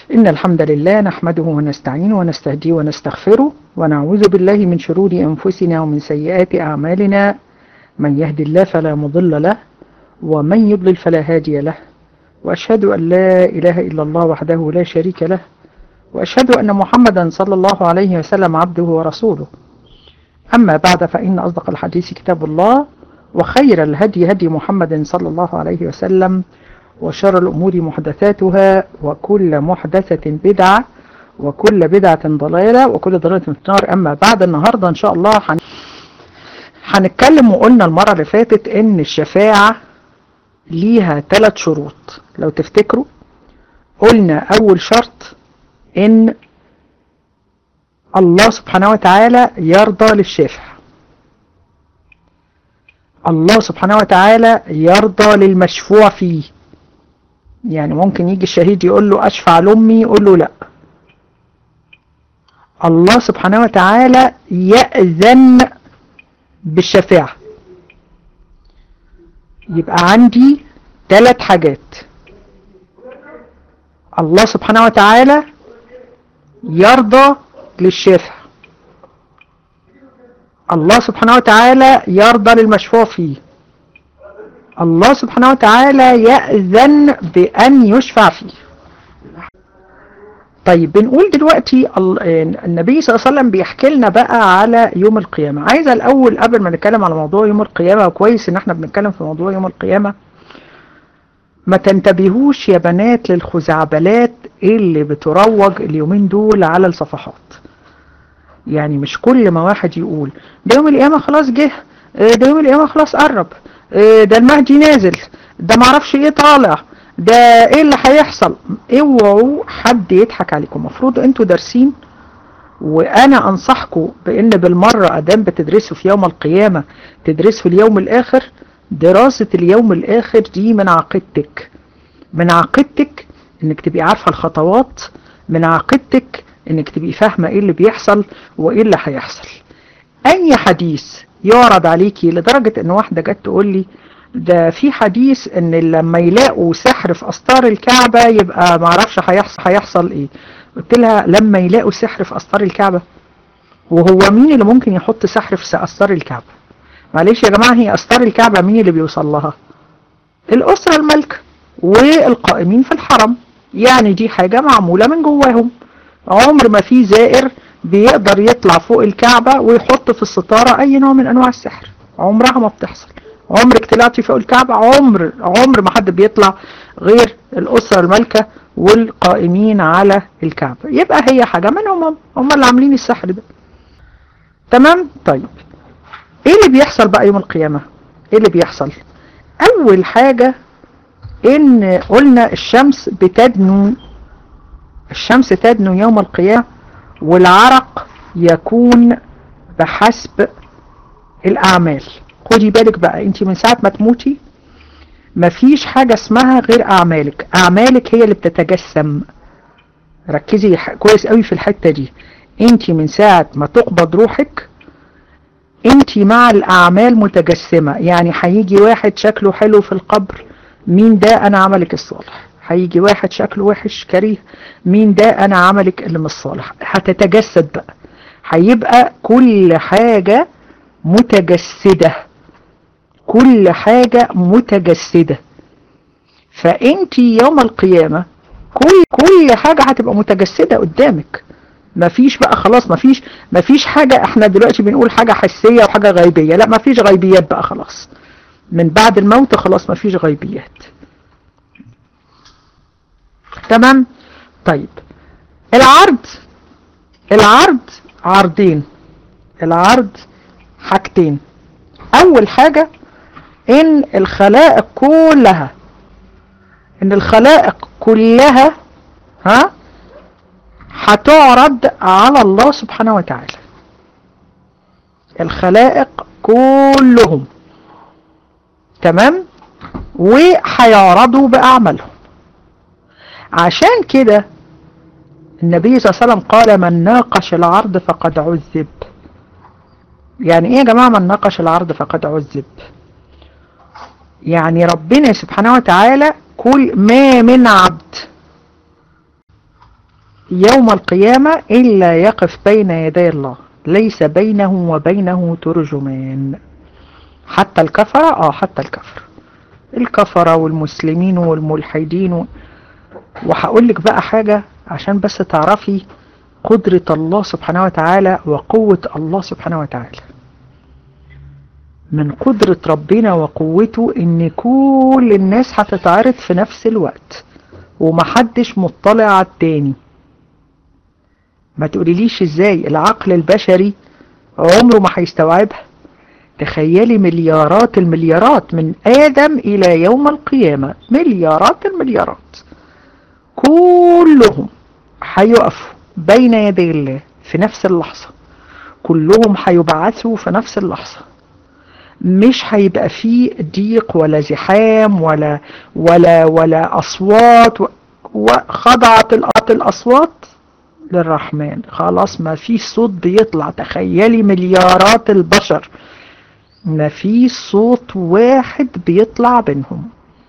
إن الحمد لله نحمده ونستعينه ونستهديه ونستغفره ونعوذ بالله من شرور أنفسنا ومن سيئات أعمالنا من يهدي الله فلا مضل له ومن يضلل فلا هادي له وأشهد أن لا إله إلا الله وحده لا شريك له وأشهد أن محمدا صلى الله عليه وسلم عبده ورسوله أما بعد فإن أصدق الحديث كتاب الله وخير الهدي هدي محمد صلى الله عليه وسلم وشر الأمور محدثاتها وكل محدثة بدعة وكل بدعة ضلالة وكل ضلالة في النار أما بعد النهاردة إن شاء الله حن... هنتكلم وقلنا المرة اللي فاتت إن الشفاعة ليها ثلاث شروط لو تفتكروا قلنا أول شرط إن الله سبحانه وتعالى يرضى للشافع الله سبحانه وتعالى يرضى للمشفوع فيه يعني ممكن يجي الشهيد يقول له أشفع لأمي يقول له لا الله سبحانه وتعالى يأذن بالشفاعة يبقى عندي ثلاث حاجات الله سبحانه وتعالى يرضى للشافع الله سبحانه وتعالى يرضى للمشفوع فيه الله سبحانه وتعالى يأذن بأن يشفع فيه طيب بنقول دلوقتي النبي صلى الله عليه وسلم بيحكي لنا بقى على يوم القيامة عايزة الأول قبل ما نتكلم على موضوع يوم القيامة كويس إن احنا بنتكلم في موضوع يوم القيامة ما تنتبهوش يا بنات للخزعبلات اللي بتروج اليومين دول على الصفحات يعني مش كل ما واحد يقول ده يوم القيامة خلاص جه ده يوم القيامة خلاص قرب ده المهدي نازل ده معرفش ايه طالع ده ايه اللي هيحصل اوعوا حد يضحك عليكم المفروض انتوا دارسين وانا انصحكم بان بالمرة ادام بتدرسوا في يوم القيامة تدرسوا في اليوم الاخر دراسة اليوم الاخر دي من عقيدتك من عقيدتك انك تبقي عارفة الخطوات من عقيدتك انك تبقي فاهمة ايه اللي بيحصل وايه اللي هيحصل اي حديث يعرض عليكي لدرجة ان واحدة جت تقول لي ده في حديث ان لما يلاقوا سحر في استار الكعبة يبقى معرفش هيحصل هيحصل ايه قلت لها لما يلاقوا سحر في استار الكعبة وهو مين اللي ممكن يحط سحر في استار الكعبة معلش يا جماعة هي استار الكعبة مين اللي بيوصل لها الاسرة الملكة والقائمين في الحرم يعني دي حاجة معمولة من جواهم عمر ما في زائر بيقدر يطلع فوق الكعبة ويحط في الستارة اي نوع من انواع السحر عمرها ما بتحصل عمرك طلعتي فوق الكعبة عمر عمر ما حد بيطلع غير الاسرة الملكة والقائمين على الكعبة يبقى هي حاجة منهم هم, هم اللي عاملين السحر ده تمام طيب ايه اللي بيحصل بقى يوم القيامة ايه اللي بيحصل اول حاجة ان قلنا الشمس بتدنو الشمس تدنو يوم القيامة والعرق يكون بحسب الأعمال خدي بالك بقى انت من ساعة ما تموتي مفيش حاجة اسمها غير أعمالك أعمالك هي اللي بتتجسم ركزي كويس قوي في الحتة دي انت من ساعة ما تقبض روحك انت مع الأعمال متجسمة يعني هيجي واحد شكله حلو في القبر مين ده أنا عملك الصالح هيجي واحد شكله وحش كريه مين ده انا عملك اللي مش صالح هتتجسد بقى هيبقى كل حاجة متجسدة كل حاجة متجسدة فانت يوم القيامة كل كل حاجة هتبقى متجسدة قدامك مفيش بقى خلاص مفيش مفيش حاجة احنا دلوقتي بنقول حاجة حسية وحاجة غيبية لا مفيش غيبيات بقى خلاص من بعد الموت خلاص مفيش غيبيات تمام طيب العرض العرض عرضين العرض حاجتين اول حاجة ان الخلائق كلها ان الخلائق كلها ها هتعرض على الله سبحانه وتعالى الخلائق كلهم تمام وهيعرضوا بأعمالهم عشان كده النبي صلى الله عليه وسلم قال من ناقش العرض فقد عذب يعني ايه يا جماعة من ناقش العرض فقد عذب يعني ربنا سبحانه وتعالى كل ما من عبد يوم القيامة إلا يقف بين يدي الله ليس بينه وبينه ترجمان حتى الكفرة اه حتى الكفر الكفرة والمسلمين والملحدين و... وهقول لك بقى حاجة عشان بس تعرفي قدرة الله سبحانه وتعالى وقوة الله سبحانه وتعالى من قدرة ربنا وقوته ان كل الناس هتتعرض في نفس الوقت ومحدش مطلع على التاني ما تقوليليش ازاي العقل البشري عمره ما هيستوعبها تخيلي مليارات المليارات من آدم إلى يوم القيامة مليارات المليارات كلهم هيقفوا بين يدي الله في نفس اللحظة كلهم هيبعثوا في نفس اللحظة مش هيبقى فيه ضيق ولا زحام ولا ولا ولا أصوات وخضعت الأصوات للرحمن خلاص ما في صوت بيطلع تخيلي مليارات البشر ما في صوت واحد بيطلع بينهم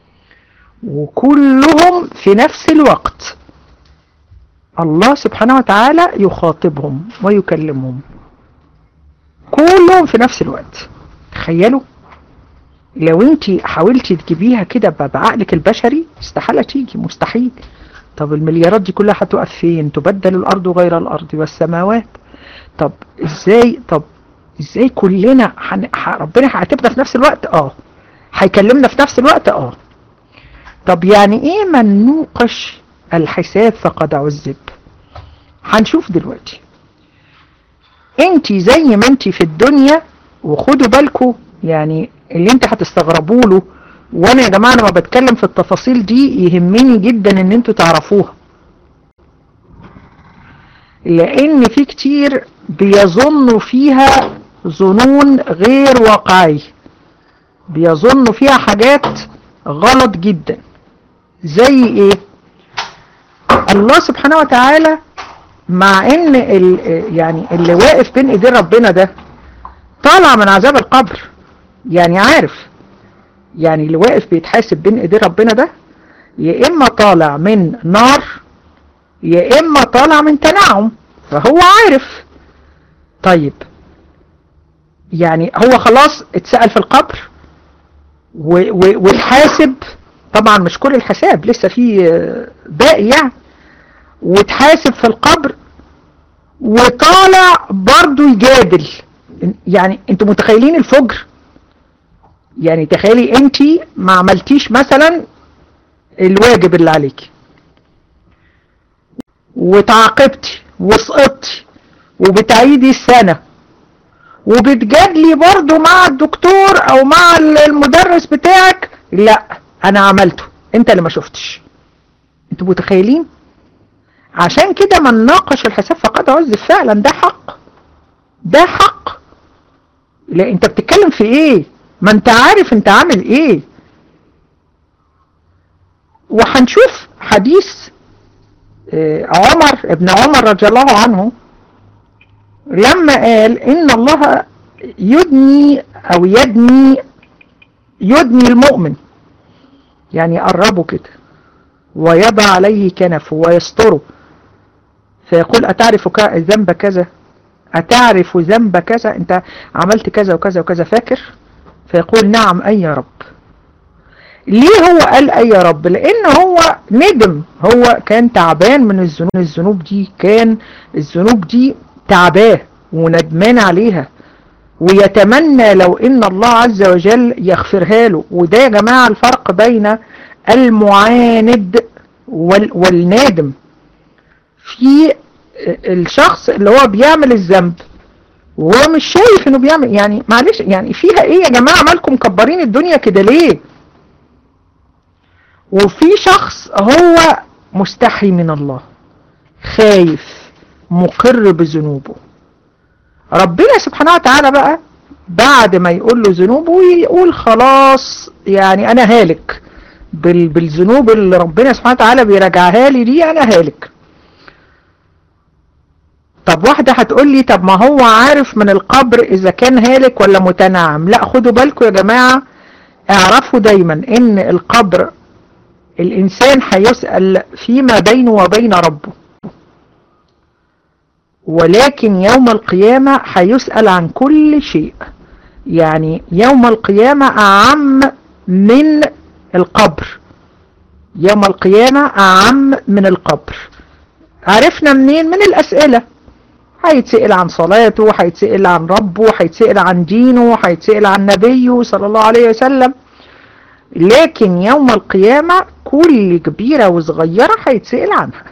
وكلهم في نفس الوقت الله سبحانه وتعالى يخاطبهم ويكلمهم كلهم في نفس الوقت تخيلوا لو انت حاولتي تجيبيها كده بعقلك البشري استحالة تيجي مستحيل طب المليارات دي كلها هتقف فين تبدل الارض غير الارض والسماوات طب ازاي طب ازاي كلنا حن... ح... ربنا هيعاتبنا في نفس الوقت اه هيكلمنا في نفس الوقت اه طب يعني ايه من نوقش الحساب فقد عذب هنشوف دلوقتي انت زي ما انت في الدنيا وخدوا بالكم يعني اللي انت هتستغربوا له وانا يا جماعه لما بتكلم في التفاصيل دي يهمني جدا ان انتوا تعرفوها لان في كتير بيظنوا فيها ظنون غير واقعية بيظنوا فيها حاجات غلط جدا زي ايه الله سبحانه وتعالى مع ان ال يعني اللي واقف بين ايدين ربنا ده طالع من عذاب القبر يعني عارف يعني اللي واقف بيتحاسب بين ايدين ربنا ده يا اما طالع من نار يا اما طالع من تنعم فهو عارف طيب يعني هو خلاص اتسأل في القبر والحاسب طبعا مش كل الحساب لسه في باقي يعني وتحاسب في القبر وطالع برضو يجادل يعني انتوا متخيلين الفجر يعني تخيلي انت ما عملتيش مثلا الواجب اللي عليك وتعاقبتي وسقطتي وبتعيدي السنة وبتجادلي برضو مع الدكتور او مع المدرس بتاعك لا انا عملته انت اللي ما شفتش انتوا متخيلين عشان كده من ناقش الحساب فقد عز فعلا ده حق ده حق لا انت بتتكلم في ايه ما انت عارف انت عامل ايه وهنشوف حديث عمر ابن عمر رضي الله عنه لما قال ان الله يدني او يدني يدني المؤمن يعني يقربه كده ويضع عليه كنفه ويستره فيقول أتعرف ذنب كذا أتعرف ذنب كذا أنت عملت كذا وكذا وكذا فاكر فيقول نعم أي يا رب ليه هو قال أي يا رب لأن هو ندم هو كان تعبان من الذنوب الذنوب دي كان الذنوب دي تعباه وندمان عليها ويتمنى لو ان الله عز وجل يغفرها له وده يا جماعة الفرق بين المعاند وال والنادم في الشخص اللي هو بيعمل الذنب وهو مش شايف انه بيعمل يعني معلش يعني فيها ايه يا جماعة مالكم مكبرين الدنيا كده ليه وفي شخص هو مستحي من الله خايف مقر بذنوبه ربنا سبحانه وتعالى بقى بعد ما يقول له ذنوبه يقول خلاص يعني انا هالك بال بالذنوب اللي ربنا سبحانه وتعالى بيرجعها لي دي انا هالك طب واحدة هتقول لي طب ما هو عارف من القبر اذا كان هالك ولا متنعم لا خدوا بالكم يا جماعة اعرفوا دايما ان القبر الانسان هيسأل فيما بينه وبين ربه ولكن يوم القيامة هيسأل عن كل شيء يعني يوم القيامة أعم من القبر يوم القيامة أعم من القبر عرفنا منين من الأسئلة هيتسأل عن صلاته هيتسأل عن ربه هيتسأل عن دينه هيتسأل عن نبيه صلى الله عليه وسلم لكن يوم القيامة كل كبيرة وصغيرة هيتسأل عنها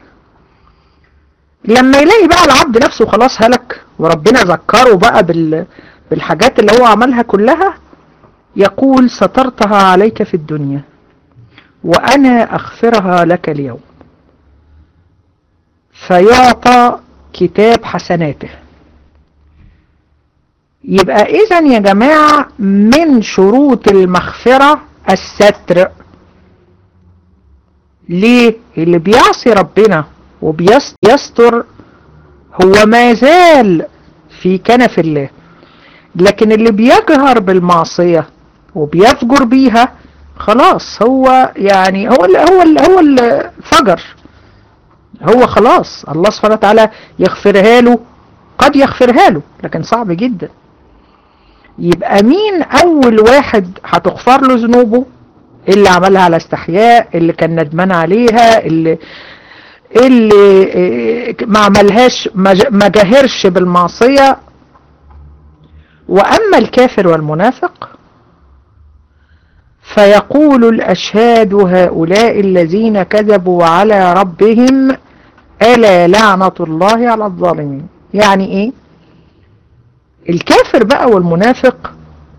لما يلاقي بقى العبد نفسه خلاص هلك وربنا ذكره بقى بال... بالحاجات اللي هو عملها كلها يقول سترتها عليك في الدنيا وأنا أغفرها لك اليوم فيعطى كتاب حسناته يبقى إذا يا جماعة من شروط المغفرة الستر ليه اللي بيعصي ربنا وبيستر هو ما زال في كنف الله لكن اللي بيجهر بالمعصية وبيفجر بيها خلاص هو يعني هو اللي هو اللي هو اللي فجر هو خلاص الله سبحانه وتعالى يغفرها له قد يغفرها له لكن صعب جدا يبقى مين اول واحد هتغفر له ذنوبه اللي عملها على استحياء اللي كان ندمان عليها اللي اللي ما عملهاش ما جاهرش بالمعصية واما الكافر والمنافق فيقول الأشهاد هؤلاء الذين كذبوا على ربهم ألا لعنة الله على الظالمين يعني إيه الكافر بقى والمنافق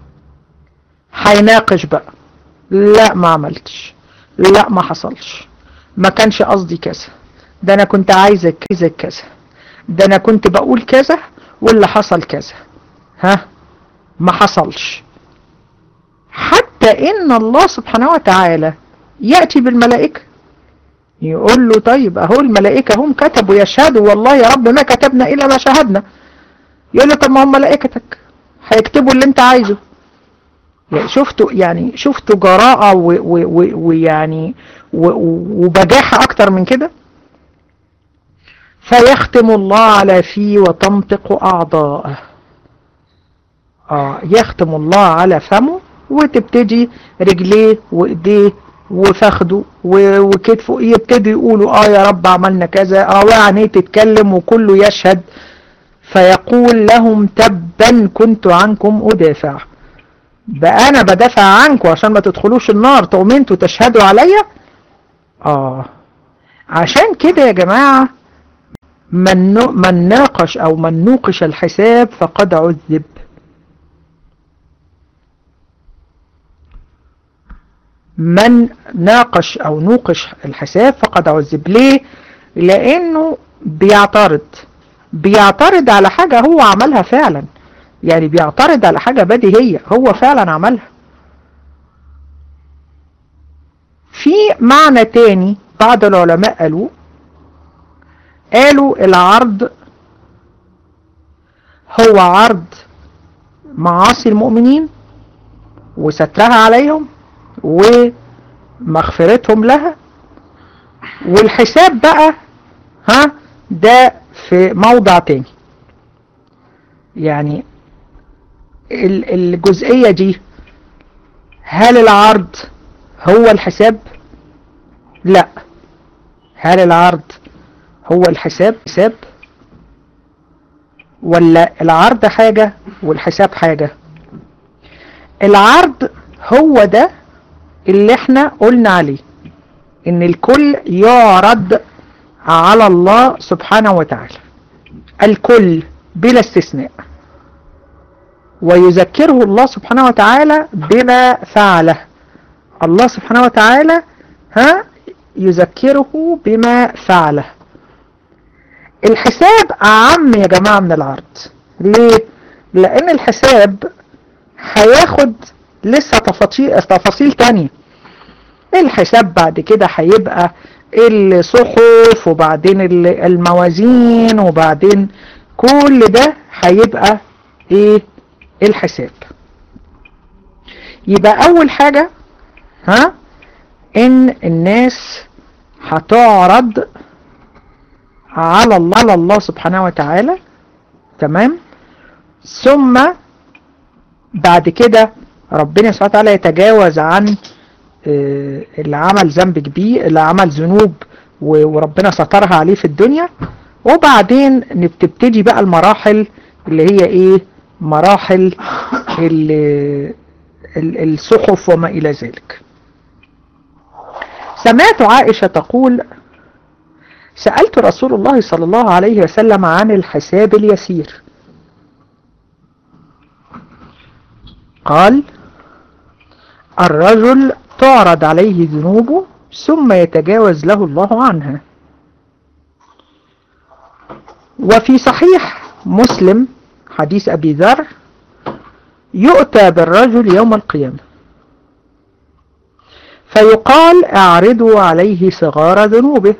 هيناقش بقى لا ما عملتش لا ما حصلش ما كانش قصدي كذا ده انا كنت عايزك كذا كذا ده انا كنت بقول كذا واللي حصل كذا ها ما حصلش حتى ان الله سبحانه وتعالى يأتي بالملائكة يقول له طيب اهو الملائكة هم كتبوا يشهدوا والله يا رب ما كتبنا الا ما شهدنا يقول له طب ما هم ملائكتك هيكتبوا اللي انت عايزه يعني شفتوا يعني شفتوا جراءة ويعني وبجاحة اكتر من كده فيختم الله على فيه وتنطق اعضاءه اه يختم الله على فمه وتبتدي رجليه وايديه وفخده وكتفه يبتدي يقولوا اه يا رب عملنا كذا اه عينيه تتكلم وكله يشهد فيقول لهم تبا كنت عنكم ادافع بقى انا بدافع عنكم عشان ما تدخلوش النار تقوم انتوا تشهدوا عليا اه عشان كده يا جماعة من, من ناقش او من نوقش الحساب فقد عذب من ناقش او نوقش الحساب فقد عذب ليه لانه بيعترض بيعترض على حاجة هو عملها فعلا يعني بيعترض على حاجة بديهية هو فعلا عملها في معنى تاني بعض العلماء قالوا قالوا العرض هو عرض معاصي المؤمنين وسترها عليهم ومغفرتهم لها والحساب بقى ها ده في موضع تاني يعني الجزئية دي هل العرض هو الحساب لا هل العرض هو الحساب حساب ولا العرض حاجة والحساب حاجة العرض هو ده اللي احنا قلنا عليه ان الكل يعرض على الله سبحانه وتعالى الكل بلا استثناء ويذكره الله سبحانه وتعالى بما فعله الله سبحانه وتعالى ها يذكره بما فعله الحساب أعم يا جماعة من العرض ليه؟ لأن الحساب هياخد لسه تفاصيل تفاصيل تانية الحساب بعد كده هيبقى الصحف وبعدين الموازين وبعدين كل ده هيبقى ايه الحساب يبقى اول حاجة ها ان الناس هتعرض على الله على الله سبحانه وتعالى تمام ثم بعد كده ربنا سبحانه وتعالى يتجاوز عن آه، اللي عمل ذنب كبير اللي عمل ذنوب و- وربنا سترها عليه في الدنيا وبعدين بتبتدي بقى المراحل اللي هي ايه مراحل ال- ال- الصحف وما الى ذلك سمعت عائشة تقول سألت رسول الله صلى الله عليه وسلم عن الحساب اليسير قال الرجل تعرض عليه ذنوبه ثم يتجاوز له الله عنها وفي صحيح مسلم حديث أبي ذر يؤتى بالرجل يوم القيامة فيقال اعرضوا عليه صغار ذنوبه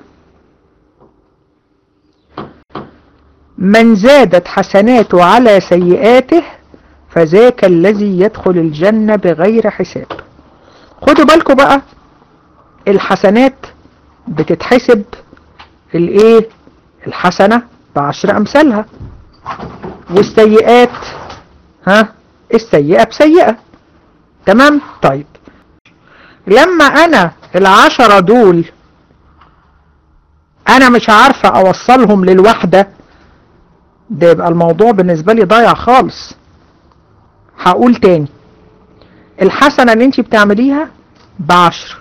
من زادت حسناته على سيئاته فذاك الذي يدخل الجنة بغير حساب خدوا بالكم بقى الحسنات بتتحسب الايه الحسنة بعشر امثالها والسيئات ها السيئة بسيئة تمام طيب لما انا العشرة دول انا مش عارفة اوصلهم للوحدة ده يبقى الموضوع بالنسبة لي ضايع خالص هقول تاني الحسنة اللي انت بتعمليها بعشر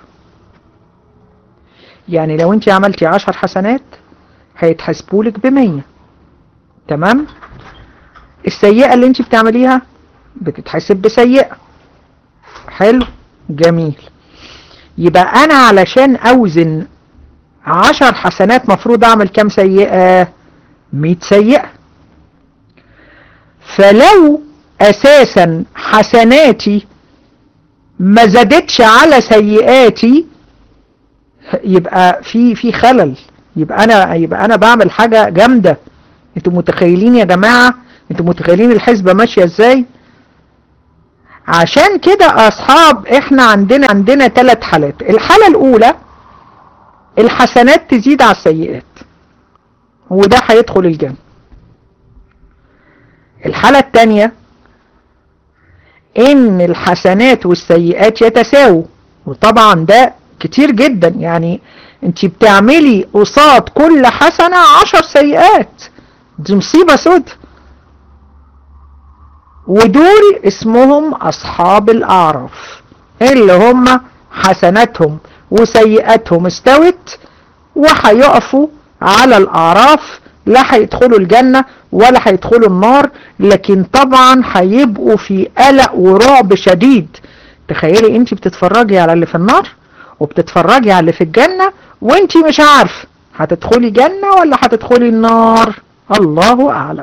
يعني لو انت عملتي عشر حسنات هيتحسبولك بمية تمام السيئة اللي انت بتعمليها بتتحسب بسيئة حلو جميل يبقى انا علشان اوزن عشر حسنات مفروض اعمل كام سيئة مية سيئة فلو اساسا حسناتي ما زادتش على سيئاتي يبقى في في خلل يبقى انا يبقى انا بعمل حاجة جامدة انتوا متخيلين يا جماعة انتوا متخيلين الحسبة ماشية ازاي عشان كده اصحاب احنا عندنا عندنا ثلاث حالات الحالة الاولى الحسنات تزيد على السيئات وده هيدخل الجنة الحالة التانية ان الحسنات والسيئات يتساووا وطبعا ده كتير جدا يعني انت بتعملي قصاد كل حسنة عشر سيئات دي مصيبة سود ودول اسمهم اصحاب الاعراف اللي هم حسناتهم وسيئاتهم استوت وهيقفوا على الاعراف لا هيدخلوا الجنة ولا هيدخلوا النار لكن طبعا هيبقوا في قلق ورعب شديد تخيلي انت بتتفرجي على اللي في النار وبتتفرجي على اللي في الجنة وانت مش عارف هتدخلي جنة ولا هتدخلي النار الله اعلم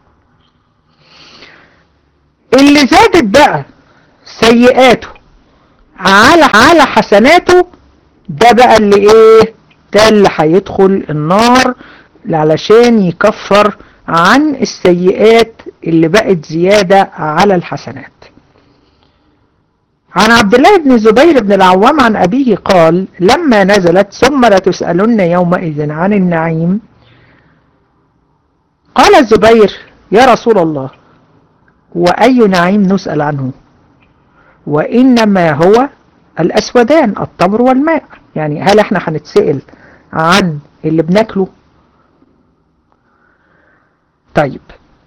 اللي زادت بقى سيئاته على على حسناته ده بقى اللي ايه ده اللي هيدخل النار علشان يكفر عن السيئات اللي بقت زيادة على الحسنات عن عبد الله بن زبير بن العوام عن أبيه قال لما نزلت ثم لتسألن يومئذ عن النعيم قال الزبير يا رسول الله وأي نعيم نسأل عنه وإنما هو الأسودان التمر والماء يعني هل احنا هنتسأل عن اللي بناكله طيب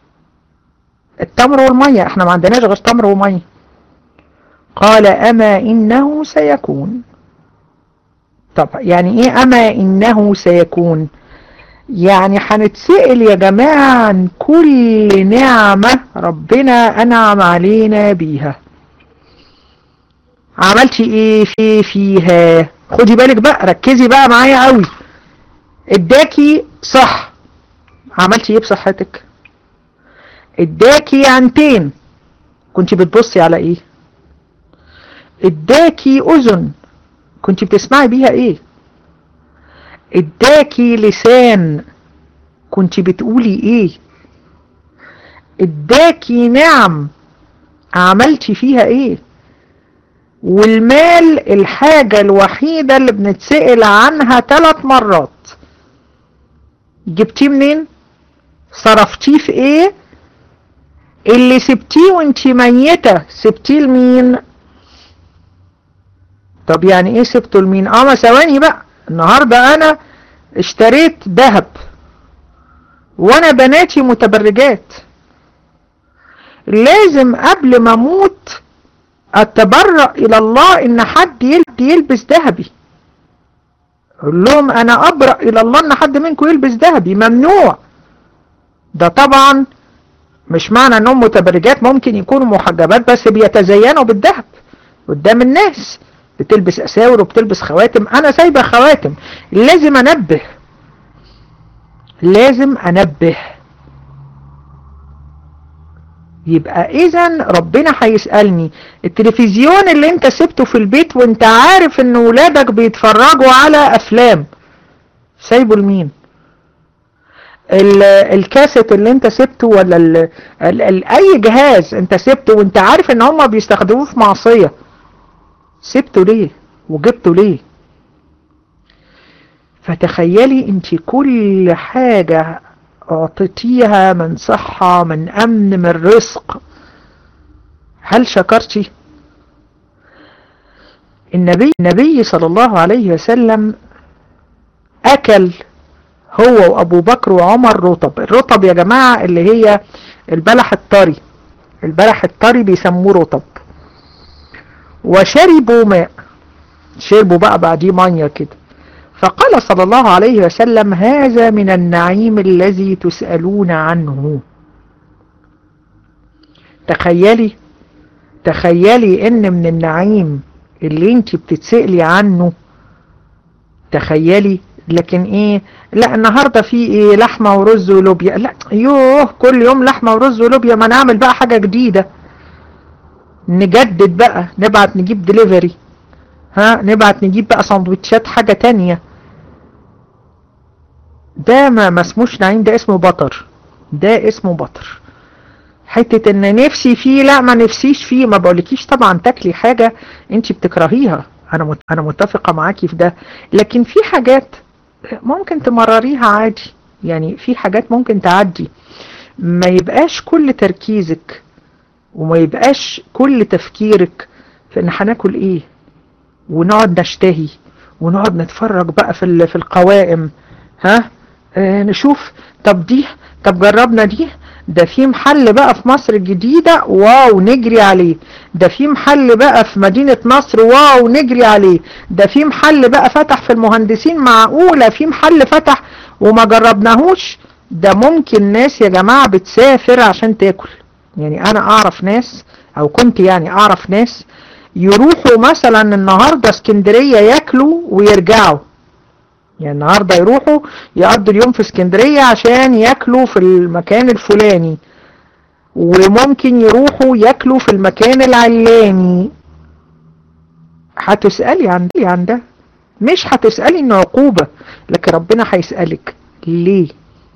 التمر والمية احنا ما عندناش غير تمر ومية قال أما إنه سيكون طب يعني إيه أما إنه سيكون يعني هنتسأل يا جماعة عن كل نعمة ربنا أنعم علينا بيها عملتي إيه في فيها خدي بالك بقى ركزي بقى معايا قوي اداكي صح عملتي ايه بصحتك اداكي عينتين كنت بتبصي على ايه اداكي اذن كنت بتسمعي بيها ايه اداكي لسان كنت بتقولي ايه اداكي نعم عملتي فيها ايه والمال الحاجة الوحيدة اللي بنتسأل عنها ثلاث مرات جبتيه منين صرفتيه في ايه اللي سبتيه وانتي ميتة سبتيه لمين طب يعني ايه سبته لمين اه ما ثواني بقى النهاردة انا اشتريت ذهب وانا بناتي متبرجات لازم قبل ما اموت اتبرأ الى الله ان حد يلبس ذهبي اقول لهم انا ابرأ الى الله ان حد منكم يلبس ذهبي ممنوع ده طبعا مش معنى انهم متبرجات ممكن يكونوا محجبات بس بيتزينوا بالذهب قدام الناس بتلبس اساور وبتلبس خواتم انا سايبه خواتم لازم انبه لازم انبه يبقى اذا ربنا هيسألني التلفزيون اللي انت سبته في البيت وانت عارف ان ولادك بيتفرجوا على افلام سايبه لمين الكاسيت اللي انت سبته ولا ال ال ال اي جهاز انت سبته وانت عارف ان هم بيستخدموه في معصية سبته ليه وجبته ليه فتخيلي انت كل حاجة اعطيتيها من صحة من امن من رزق هل شكرتي النبي النبي صلى الله عليه وسلم اكل هو وابو بكر وعمر رطب الرطب يا جماعة اللي هي البلح الطري البلح الطري بيسموه رطب وشربوا ماء شربوا بقى بعديه مية كده فقال صلى الله عليه وسلم هذا من النعيم الذي تسألون عنه تخيلي تخيلي ان من النعيم اللي انت بتتسألي عنه تخيلي لكن ايه لا النهاردة في ايه لحمة ورز ولوبيا لا يوه كل يوم لحمة ورز ولوبيا ما نعمل بقى حاجة جديدة نجدد بقى نبعت نجيب دليفري ها نبعت نجيب بقى سندوتشات حاجة تانية ده ما ما اسموش نعيم ده اسمه بطر ده اسمه بطر حتة ان نفسي فيه لا ما نفسيش فيه ما بقولكيش طبعا تاكلي حاجة انت بتكرهيها انا مت... انا متفقة معاكي في ده لكن في حاجات ممكن تمرريها عادي يعني في حاجات ممكن تعدي ما يبقاش كل تركيزك وما يبقاش كل تفكيرك في ان هناكل ايه ونقعد نشتهي ونقعد نتفرج بقى في في القوائم ها اه نشوف طب دي طب جربنا دي ده في محل بقى في مصر الجديدة واو نجري عليه ده في محل بقى في مدينة نصر واو نجري عليه ده في محل بقى فتح في المهندسين معقولة في محل فتح وما جربناهوش ده ممكن ناس يا جماعة بتسافر عشان تاكل يعني انا اعرف ناس او كنت يعني اعرف ناس يروحوا مثلا النهاردة اسكندرية ياكلوا ويرجعوا يعني النهاردة يروحوا يقضوا اليوم في اسكندرية عشان ياكلوا في المكان الفلاني وممكن يروحوا ياكلوا في المكان العلاني هتسألي عن عن ده مش هتسألي انه عقوبة لكن ربنا هيسألك ليه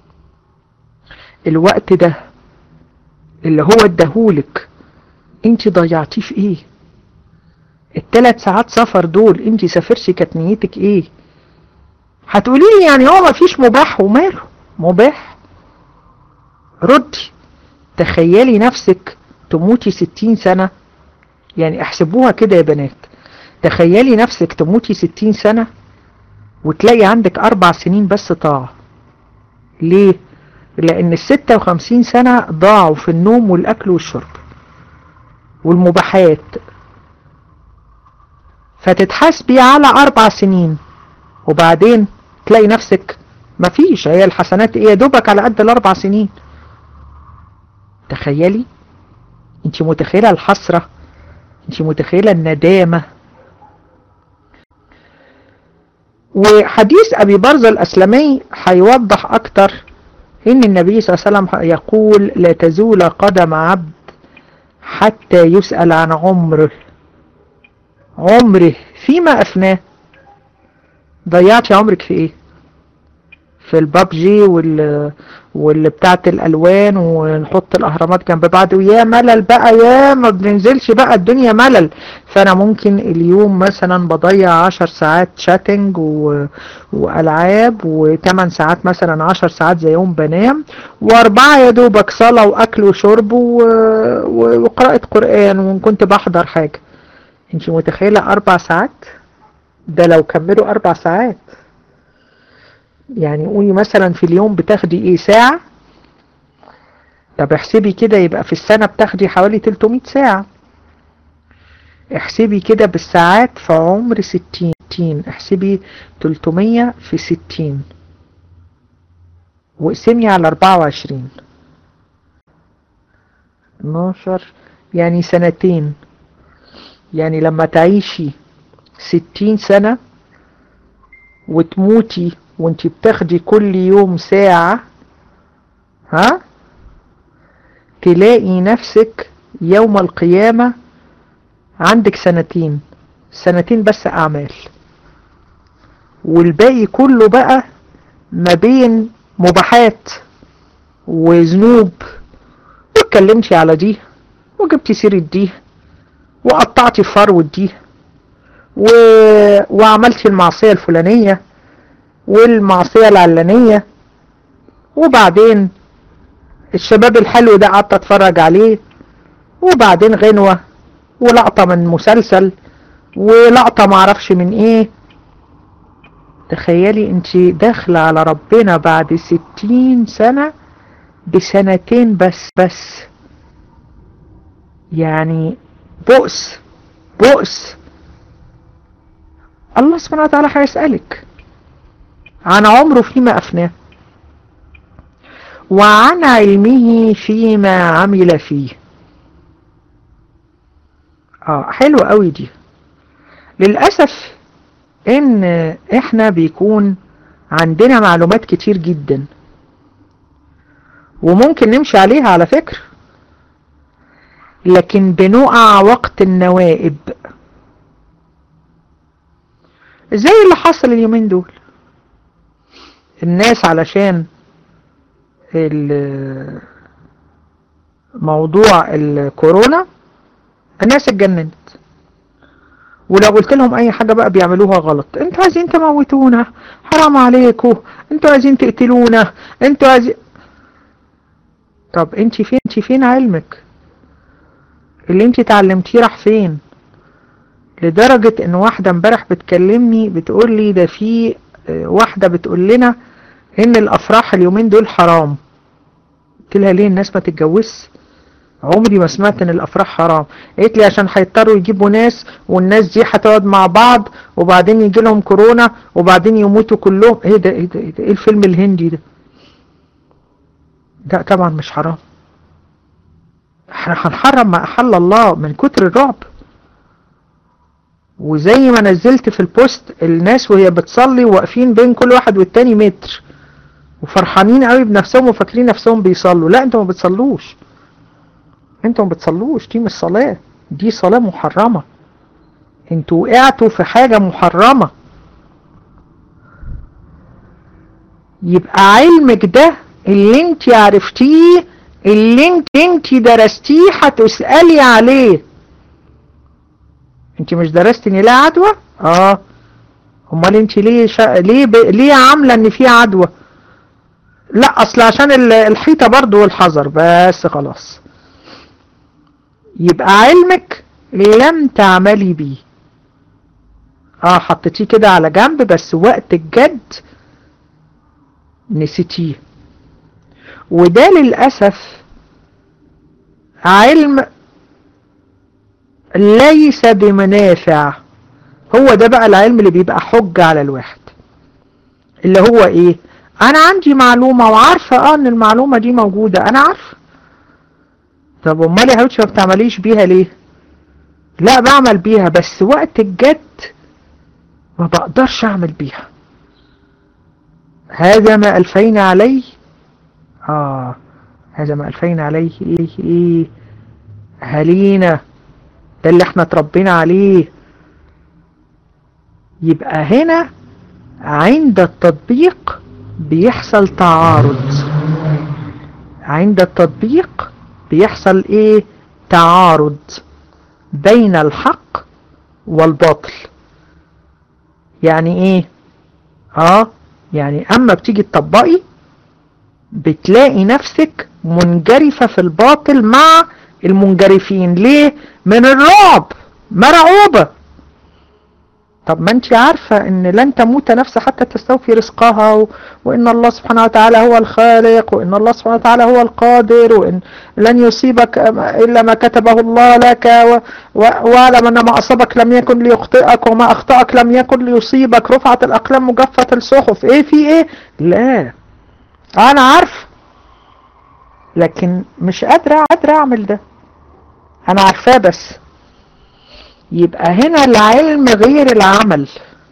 الوقت ده اللي هو اداهولك انت ضيعتيه في ايه الثلاث ساعات سفر دول انت سافرتي كانت نيتك ايه هتقولي لي يعني هو مفيش مباح وماله مباح ردي تخيلي نفسك تموتي ستين سنة يعني احسبوها كده يا بنات تخيلي نفسك تموتي ستين سنة وتلاقي عندك اربع سنين بس طاعة ليه لان الستة وخمسين سنة ضاعوا في النوم والاكل والشرب والمباحات فتتحاسبي على اربع سنين وبعدين تلاقي نفسك مفيش هي الحسنات ايه دوبك على قد الاربع سنين تخيلي انت متخيلة الحسرة انت متخيلة الندامة وحديث ابي برزة الاسلمي هيوضح اكتر ان النبي صلى الله عليه وسلم يقول لا تزول قدم عبد حتى يسأل عن عمره عمره فيما افناه ضيعتي عمرك في ايه في البابجي وال واللي بتاعت الالوان ونحط الاهرامات جنب بعض ويا ملل بقى يا ما بننزلش بقى الدنيا ملل فانا ممكن اليوم مثلا بضيع عشر ساعات شاتنج و... والعاب وثمان ساعات مثلا عشر ساعات زي يوم بنام واربعة يا دوبك صلاة واكل وشرب و... و... وقراءة قرآن وان كنت بحضر حاجة انت متخيلة اربع ساعات ده لو كملوا اربع ساعات يعني قولي مثلا في اليوم بتاخدي ايه ساعة طب احسبي كده يبقى في السنة بتاخدي حوالي 300 ساعة احسبي كده بالساعات في عمر 60 احسبي 300 في 60 واقسمي على 24 12 يعني سنتين يعني لما تعيشي 60 سنة وتموتي وانت بتاخدي كل يوم ساعة ها تلاقي نفسك يوم القيامة عندك سنتين سنتين بس أعمال والباقي كله بقى ما بين مباحات وذنوب واتكلمتي على دي وجبتي سيرة دي وقطعتي فروة دي و... وعملتي المعصية الفلانية والمعصية العلانية وبعدين الشباب الحلو ده قعدت اتفرج عليه وبعدين غنوة ولقطة من مسلسل ولقطة معرفش من ايه تخيلي انت داخلة على ربنا بعد ستين سنة بسنتين بس بس يعني بؤس بؤس الله سبحانه وتعالى هيسألك عن عمره فيما أفناه وعن علمه فيما عمل فيه اه حلو قوي دي للأسف ان احنا بيكون عندنا معلومات كتير جدا وممكن نمشي عليها على فكرة لكن بنقع وقت النوائب زي اللي حصل اليومين دول الناس علشان موضوع الكورونا الناس اتجننت ولو قلت لهم اي حاجة بقى بيعملوها غلط انتوا عايزين تموتونا حرام عليكم انتوا عايزين تقتلونا انتوا عايزين طب انت فين انت فين علمك اللي انت اتعلمتيه راح فين لدرجة ان واحدة امبارح بتكلمني بتقول لي ده في واحدة بتقول لنا ان الافراح اليومين دول حرام قلت لها ليه الناس ما تتجوزش عمري ما سمعت ان الافراح حرام قالت لي عشان هيضطروا يجيبوا ناس والناس دي هتقعد مع بعض وبعدين يجي لهم كورونا وبعدين يموتوا كلهم ايه ده ايه ده ايه, ده؟ إيه الفيلم الهندي ده لا طبعا مش حرام احنا هنحرم ما احل الله من كتر الرعب وزي ما نزلت في البوست الناس وهي بتصلي واقفين بين كل واحد والتاني متر وفرحانين قوي بنفسهم وفاكرين نفسهم بيصلوا لا انتوا ما بتصلوش انتوا ما بتصلوش دي مش صلاة دي صلاة محرمة انتوا وقعتوا في حاجة محرمة يبقى علمك ده اللي انت عرفتيه اللي انت انت درستيه هتسألي عليه انت مش درست ان لا عدوى اه امال انت ليه شا... ليه ب... ليه عامله ان في عدوى لا اصل عشان الحيطه برضو والحذر بس خلاص يبقى علمك لم تعملي بيه اه حطيتيه كده على جنب بس وقت الجد نسيتيه وده للأسف علم ليس بمنافع هو ده بقى العلم اللي بيبقى حجة على الواحد اللي هو ايه انا عندي معلومة وعارفة اه ان المعلومة دي موجودة انا عارفة طب امال يا حبيبتي ما بتعمليش بيها ليه لا بعمل بيها بس وقت الجد ما بقدرش اعمل بيها هذا ما الفينا عليه اه هذا ما الفينا عليه ايه ايه هلينا ده اللي احنا اتربينا عليه يبقى هنا عند التطبيق بيحصل تعارض عند التطبيق بيحصل ايه تعارض بين الحق والباطل يعني ايه اه يعني اما بتيجي تطبقي بتلاقي نفسك منجرفة في الباطل مع المنجرفين ليه من الرعب مرعوبة طب ما انت عارفة ان لن تموت نفس حتى تستوفي رزقها و... وان الله سبحانه وتعالى هو الخالق وان الله سبحانه وتعالى هو القادر وان لن يصيبك الا ما كتبه الله لك و... و... واعلم ان ما اصابك لم يكن ليخطئك وما اخطأك لم يكن ليصيبك رفعت الاقلام وجفت الصحف ايه في ايه لا انا عارف لكن مش قادرة قادرة اعمل ده انا عارفاه بس يبقى هنا العلم غير العمل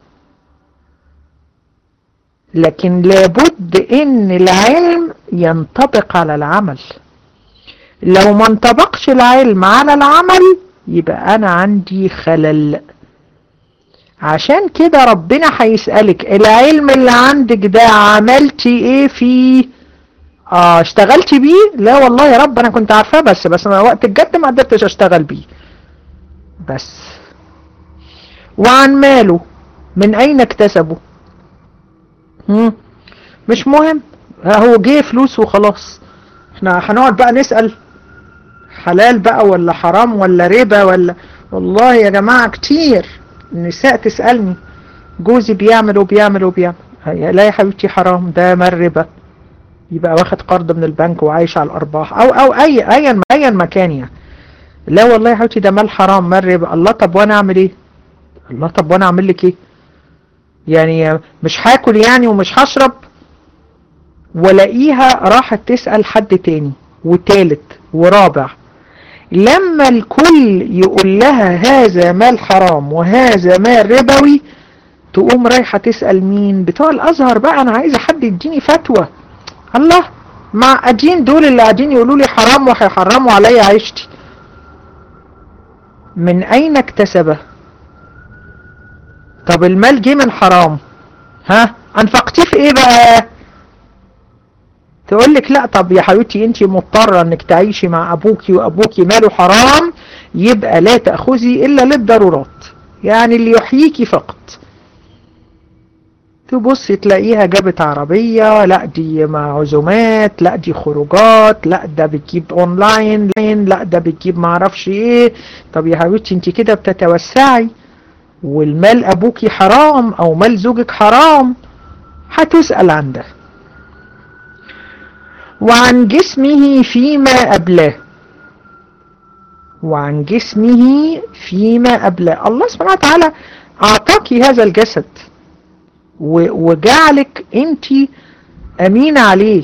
لكن لابد ان العلم ينطبق على العمل لو ما انطبقش العلم على العمل يبقى انا عندي خلل عشان كده ربنا هيسألك العلم اللي عندك ده عملتي ايه فيه اه اشتغلتي بيه لا والله يا رب انا كنت عارفاه بس بس انا وقت الجد ما قدرتش اشتغل بيه بس وعن ماله من اين اكتسبه مم. مش مهم هو جه فلوس وخلاص احنا هنقعد بقى نسأل حلال بقى ولا حرام ولا ربا ولا والله يا جماعة كتير النساء تسألني جوزي بيعمل وبيعمل وبيعمل لا يا حبيبتي حرام ده مال ربا يبقى واخد قرض من البنك وعايش على الارباح او او اي ايا ايا مكان يعني لا والله يا حبيبتي ده مال حرام مال ربا الله طب وانا اعمل ايه الله طب وانا اعمل لك ايه يعني مش هاكل يعني ومش هشرب ولاقيها راحت تسأل حد تاني وتالت ورابع لما الكل يقول لها هذا مال حرام وهذا مال ربوي تقوم رايحة تسأل مين بتوع الازهر بقى انا عايزة حد يديني فتوى الله معقدين دول اللي قاعدين يقولوا لي حرام وهيحرموا عليا عيشتي من اين اكتسبه طب المال جه من حرام ها انفقتيه في ايه بقى تقول لك لا طب يا حبيبتي انت مضطرة انك تعيشي مع ابوكي وابوكي ماله حرام يبقى لا تأخذي الا للضرورات يعني اللي يحييكي فقط تبصي تلاقيها جابت عربية لا دي مع عزومات لا دي خروجات لا ده بتجيب اونلاين لا ده بتجيب معرفش ايه طب يا حبيبتي انت كده بتتوسعي والمال ابوكي حرام او مال زوجك حرام هتسأل عن ده وعن جسمه فيما أبلاه وعن جسمه فيما أبلاه الله سبحانه وتعالى أعطاك هذا الجسد وجعلك انت أمينة عليه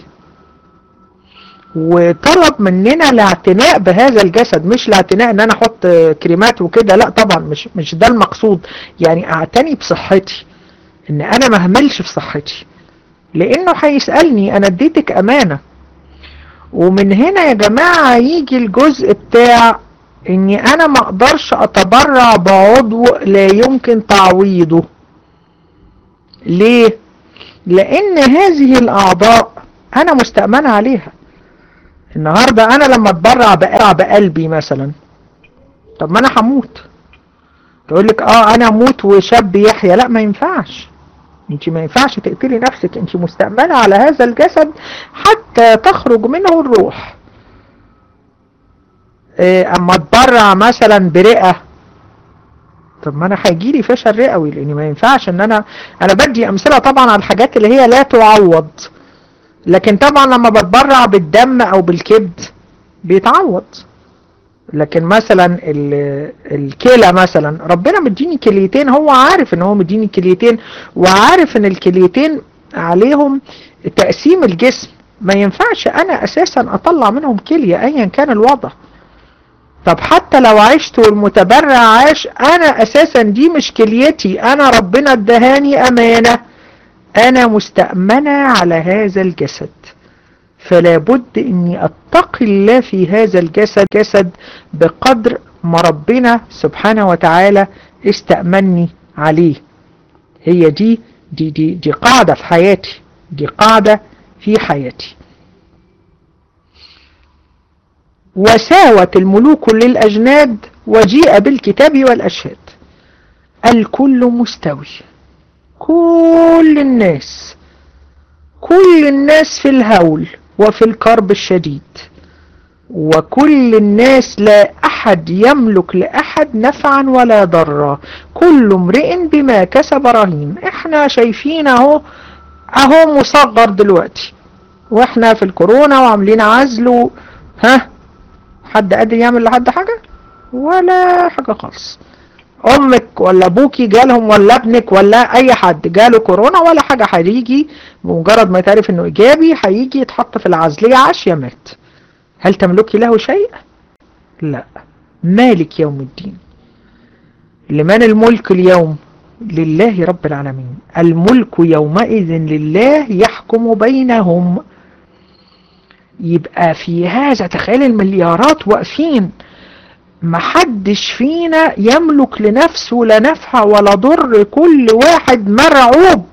وطلب مننا الاعتناء بهذا الجسد مش الاعتناء ان انا احط كريمات وكده لا طبعا مش مش ده المقصود يعني اعتني بصحتي ان انا ما اهملش في صحتي لانه هيسألني انا اديتك امانة ومن هنا يا جماعة يجي الجزء بتاع اني انا ما اقدرش اتبرع بعضو لا يمكن تعويضه ليه لان هذه الاعضاء انا مستأمنة عليها النهاردة انا لما اتبرع بقرع بقلبي مثلا طب ما انا هموت تقول لك اه انا اموت وشاب يحيى لا ما ينفعش انت ما ينفعش تقتلي نفسك انت مستأمنة على هذا الجسد حتى تخرج منه الروح إيه اما اتبرع مثلا برئة طب ما انا هيجيلي فشل رئوي لان ما ينفعش ان انا انا بدي امثلة طبعا على الحاجات اللي هي لا تعوض لكن طبعا لما بتبرع بالدم او بالكبد بيتعوض لكن مثلا الكلى مثلا ربنا مديني كليتين هو عارف ان هو مديني كليتين وعارف ان الكليتين عليهم تقسيم الجسم ما ينفعش انا اساسا اطلع منهم كلية ايا كان الوضع طب حتى لو عشت والمتبرع عاش انا اساسا دي مش كليتي انا ربنا ادهاني امانة انا مستأمنة على هذا الجسد فلا بد اني اتقي الله في هذا الجسد جسد بقدر ما ربنا سبحانه وتعالى استأمني عليه هي دي دي دي دي قاعدة في حياتي دي قاعدة في حياتي وساوت الملوك للأجناد وجيء بالكتاب والأشهاد الكل مستوي كل الناس كل الناس في الهول وفي الكرب الشديد وكل الناس لا أحد يملك لأحد نفعا ولا ضرا كل امرئ بما كسب رهين احنا شايفين اهو اهو مصغر دلوقتي واحنا في الكورونا وعاملين عزل ها حد قادر يعمل لحد حاجة ولا حاجة خالص امك ولا ابوكي جالهم ولا ابنك ولا اي حد جاله كورونا ولا حاجة هيجي بمجرد ما تعرف انه ايجابي هيجي يتحط في العزلية عاش يمات هل تملكي له شيء لا مالك يوم الدين لمن الملك اليوم لله رب العالمين الملك يومئذ لله يحكم بينهم يبقى في هذا تخيل المليارات واقفين محدش فينا يملك لنفسه لا نفع ولا ضر كل واحد مرعوب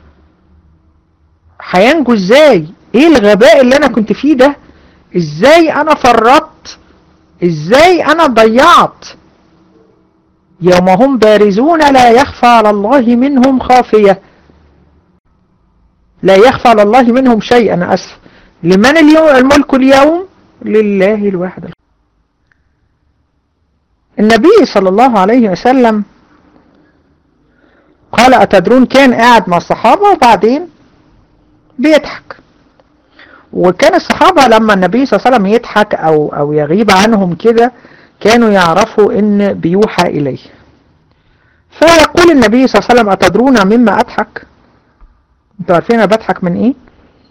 هينجو ازاي ايه الغباء اللي انا كنت فيه ده ازاي انا فرطت ازاي انا ضيعت يوم هم بارزون لا يخفى على الله منهم خافية لا يخفى على الله منهم شيء انا اسف لمن اليوم الملك اليوم لله الواحد النبي صلى الله عليه وسلم قال أتدرون كان قاعد مع الصحابة وبعدين بيضحك وكان الصحابة لما النبي صلى الله عليه وسلم يضحك أو, أو يغيب عنهم كده كانوا يعرفوا إن بيوحى إليه فيقول النبي صلى الله عليه وسلم أتدرون مما أضحك انتوا عارفين أنا بضحك من إيه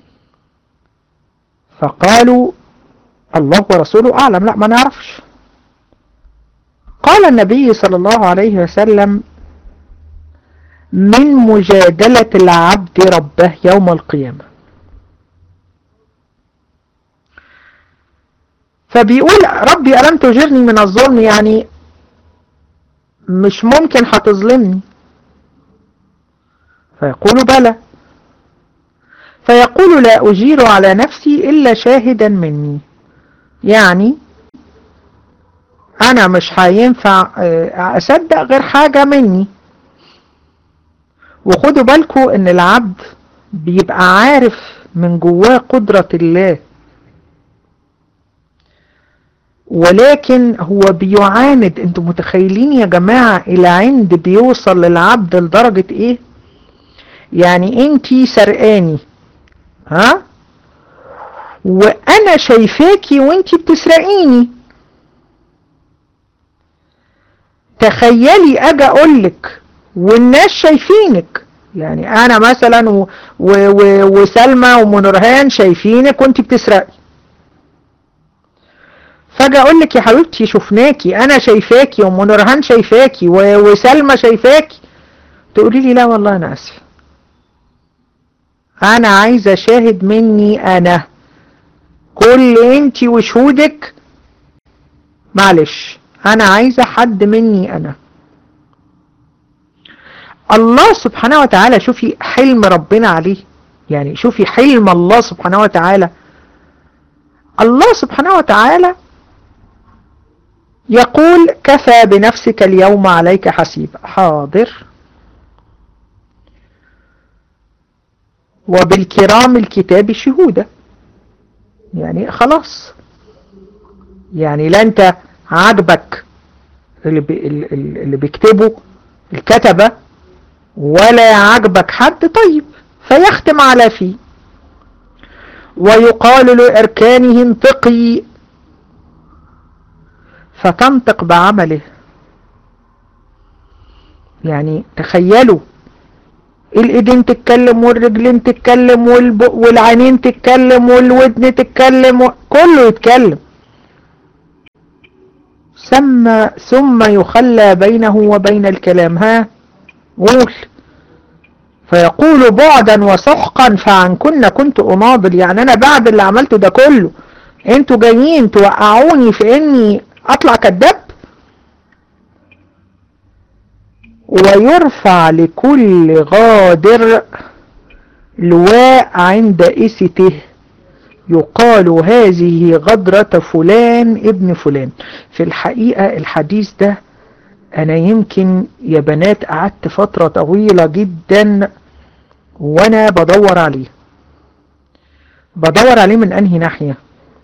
فقالوا الله ورسوله أعلم لا ما نعرفش قال النبي صلى الله عليه وسلم من مجادلة العبد ربه يوم القيامة فبيقول ربي ألم تجرني من الظلم يعني مش ممكن هتظلمني فيقول بلى فيقول لا أجير على نفسي إلا شاهدا مني يعني أنا مش هينفع أصدق غير حاجة مني وخدوا بالكم إن العبد بيبقى عارف من جواه قدرة الله ولكن هو بيعاند انتوا متخيلين يا جماعة الى عند بيوصل للعبد لدرجة ايه يعني انتي سرقاني ها وانا شايفاكي وانتي بتسرقيني تخيلي اجي اقولك والناس شايفينك يعني انا مثلا و و و وسلمى ومنورهان شايفينك وانتي بتسرقي فجأة اقول لك يا حبيبتي شفناكي انا شايفاكي ام نورهان شايفاكي وسلمى شايفاكي تقولي لي لا والله انا اسف انا عايزة شاهد مني انا كل انتي وشهودك معلش انا عايزة حد مني انا الله سبحانه وتعالى شوفي حلم ربنا عليه يعني شوفي حلم الله سبحانه وتعالى الله سبحانه وتعالى يقول كفى بنفسك اليوم عليك حسيبا حاضر وبالكرام الكتاب شهودا يعني خلاص يعني لا انت عاجبك اللي, بي اللي بيكتبه الكتبة ولا عاجبك حد طيب فيختم على فيه ويقال لأركانه انطقي فتنطق بعمله يعني تخيلوا الايدين تتكلم والرجلين تتكلم والبق والعينين تتكلم والودن تتكلم و... كله يتكلم ثم ثم يخلى بينه وبين الكلام ها قول فيقول بعدا وسحقا فعن كنا كنت اناضل يعني انا بعد اللي عملته ده كله انتوا جايين توقعوني في اني اطلع كذاب ويرفع لكل غادر لواء عند استه يقال هذه غدرة فلان ابن فلان في الحقيقة الحديث ده انا يمكن يا بنات قعدت فترة طويلة جدا وانا بدور عليه بدور عليه من انهي ناحية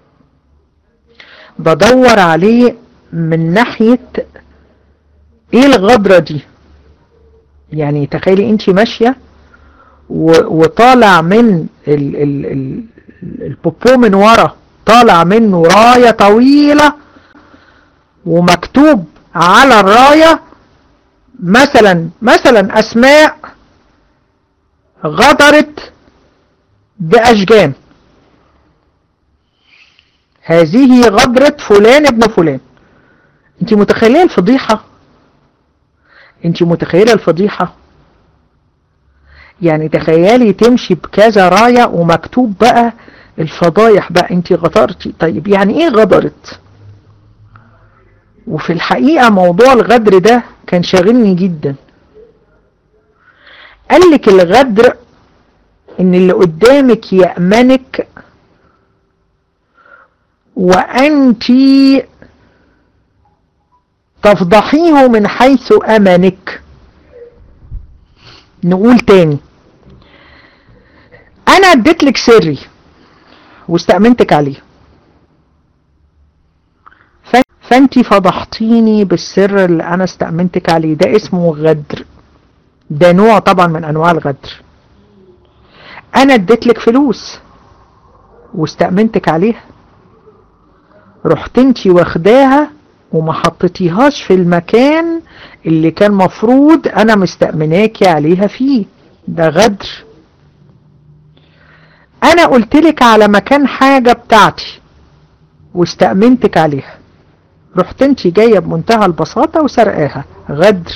بدور عليه من ناحية ايه الغدرة دي يعني تخيلي انت ماشية وطالع من ال ال ال البوبو من ورا طالع منه راية طويلة ومكتوب على الراية مثلا مثلا اسماء غدرت باشجان هذه غدرة فلان ابن فلان انت متخيلة الفضيحة انت متخيلة الفضيحة يعني تخيلي تمشي بكذا راية ومكتوب بقى الفضايح بقى انت غدرتي طيب يعني ايه غدرت وفي الحقيقة موضوع الغدر ده كان شاغلني جدا قالك الغدر ان اللي قدامك يأمنك وانت تفضحيه من حيث امنك نقول تاني انا اديت لك سري واستأمنتك عليه فانت فضحتيني بالسر اللي انا استأمنتك عليه ده اسمه غدر ده نوع طبعا من انواع الغدر انا اديت لك فلوس واستأمنتك عليها رحت انت واخداها وما حطيتيهاش في المكان اللي كان مفروض انا مستأمناكي عليها فيه ده غدر انا قلتلك على مكان حاجة بتاعتي واستأمنتك عليها رحت انت جاية بمنتهى البساطة وسرقاها غدر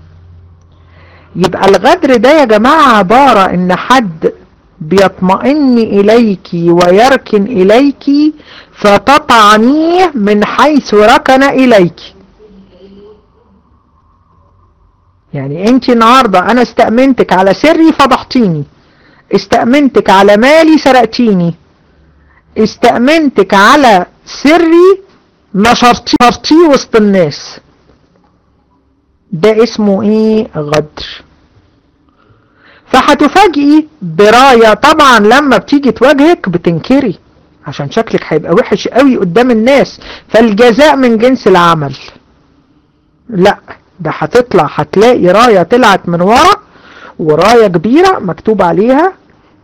يبقى الغدر ده يا جماعة عبارة ان حد بيطمئن إليك ويركن إليك فتطعنيه من حيث ركن إليك يعني انت النهاردة انا استأمنتك على سري فضحتيني استأمنتك على مالي سرقتيني استأمنتك على سري نشرتيه وسط الناس ده اسمه ايه غدر فهتفاجئي براية طبعا لما بتيجي تواجهك بتنكري عشان شكلك هيبقى وحش قوي قدام الناس فالجزاء من جنس العمل لا ده هتطلع هتلاقي راية طلعت من ورا وراية كبيرة مكتوب عليها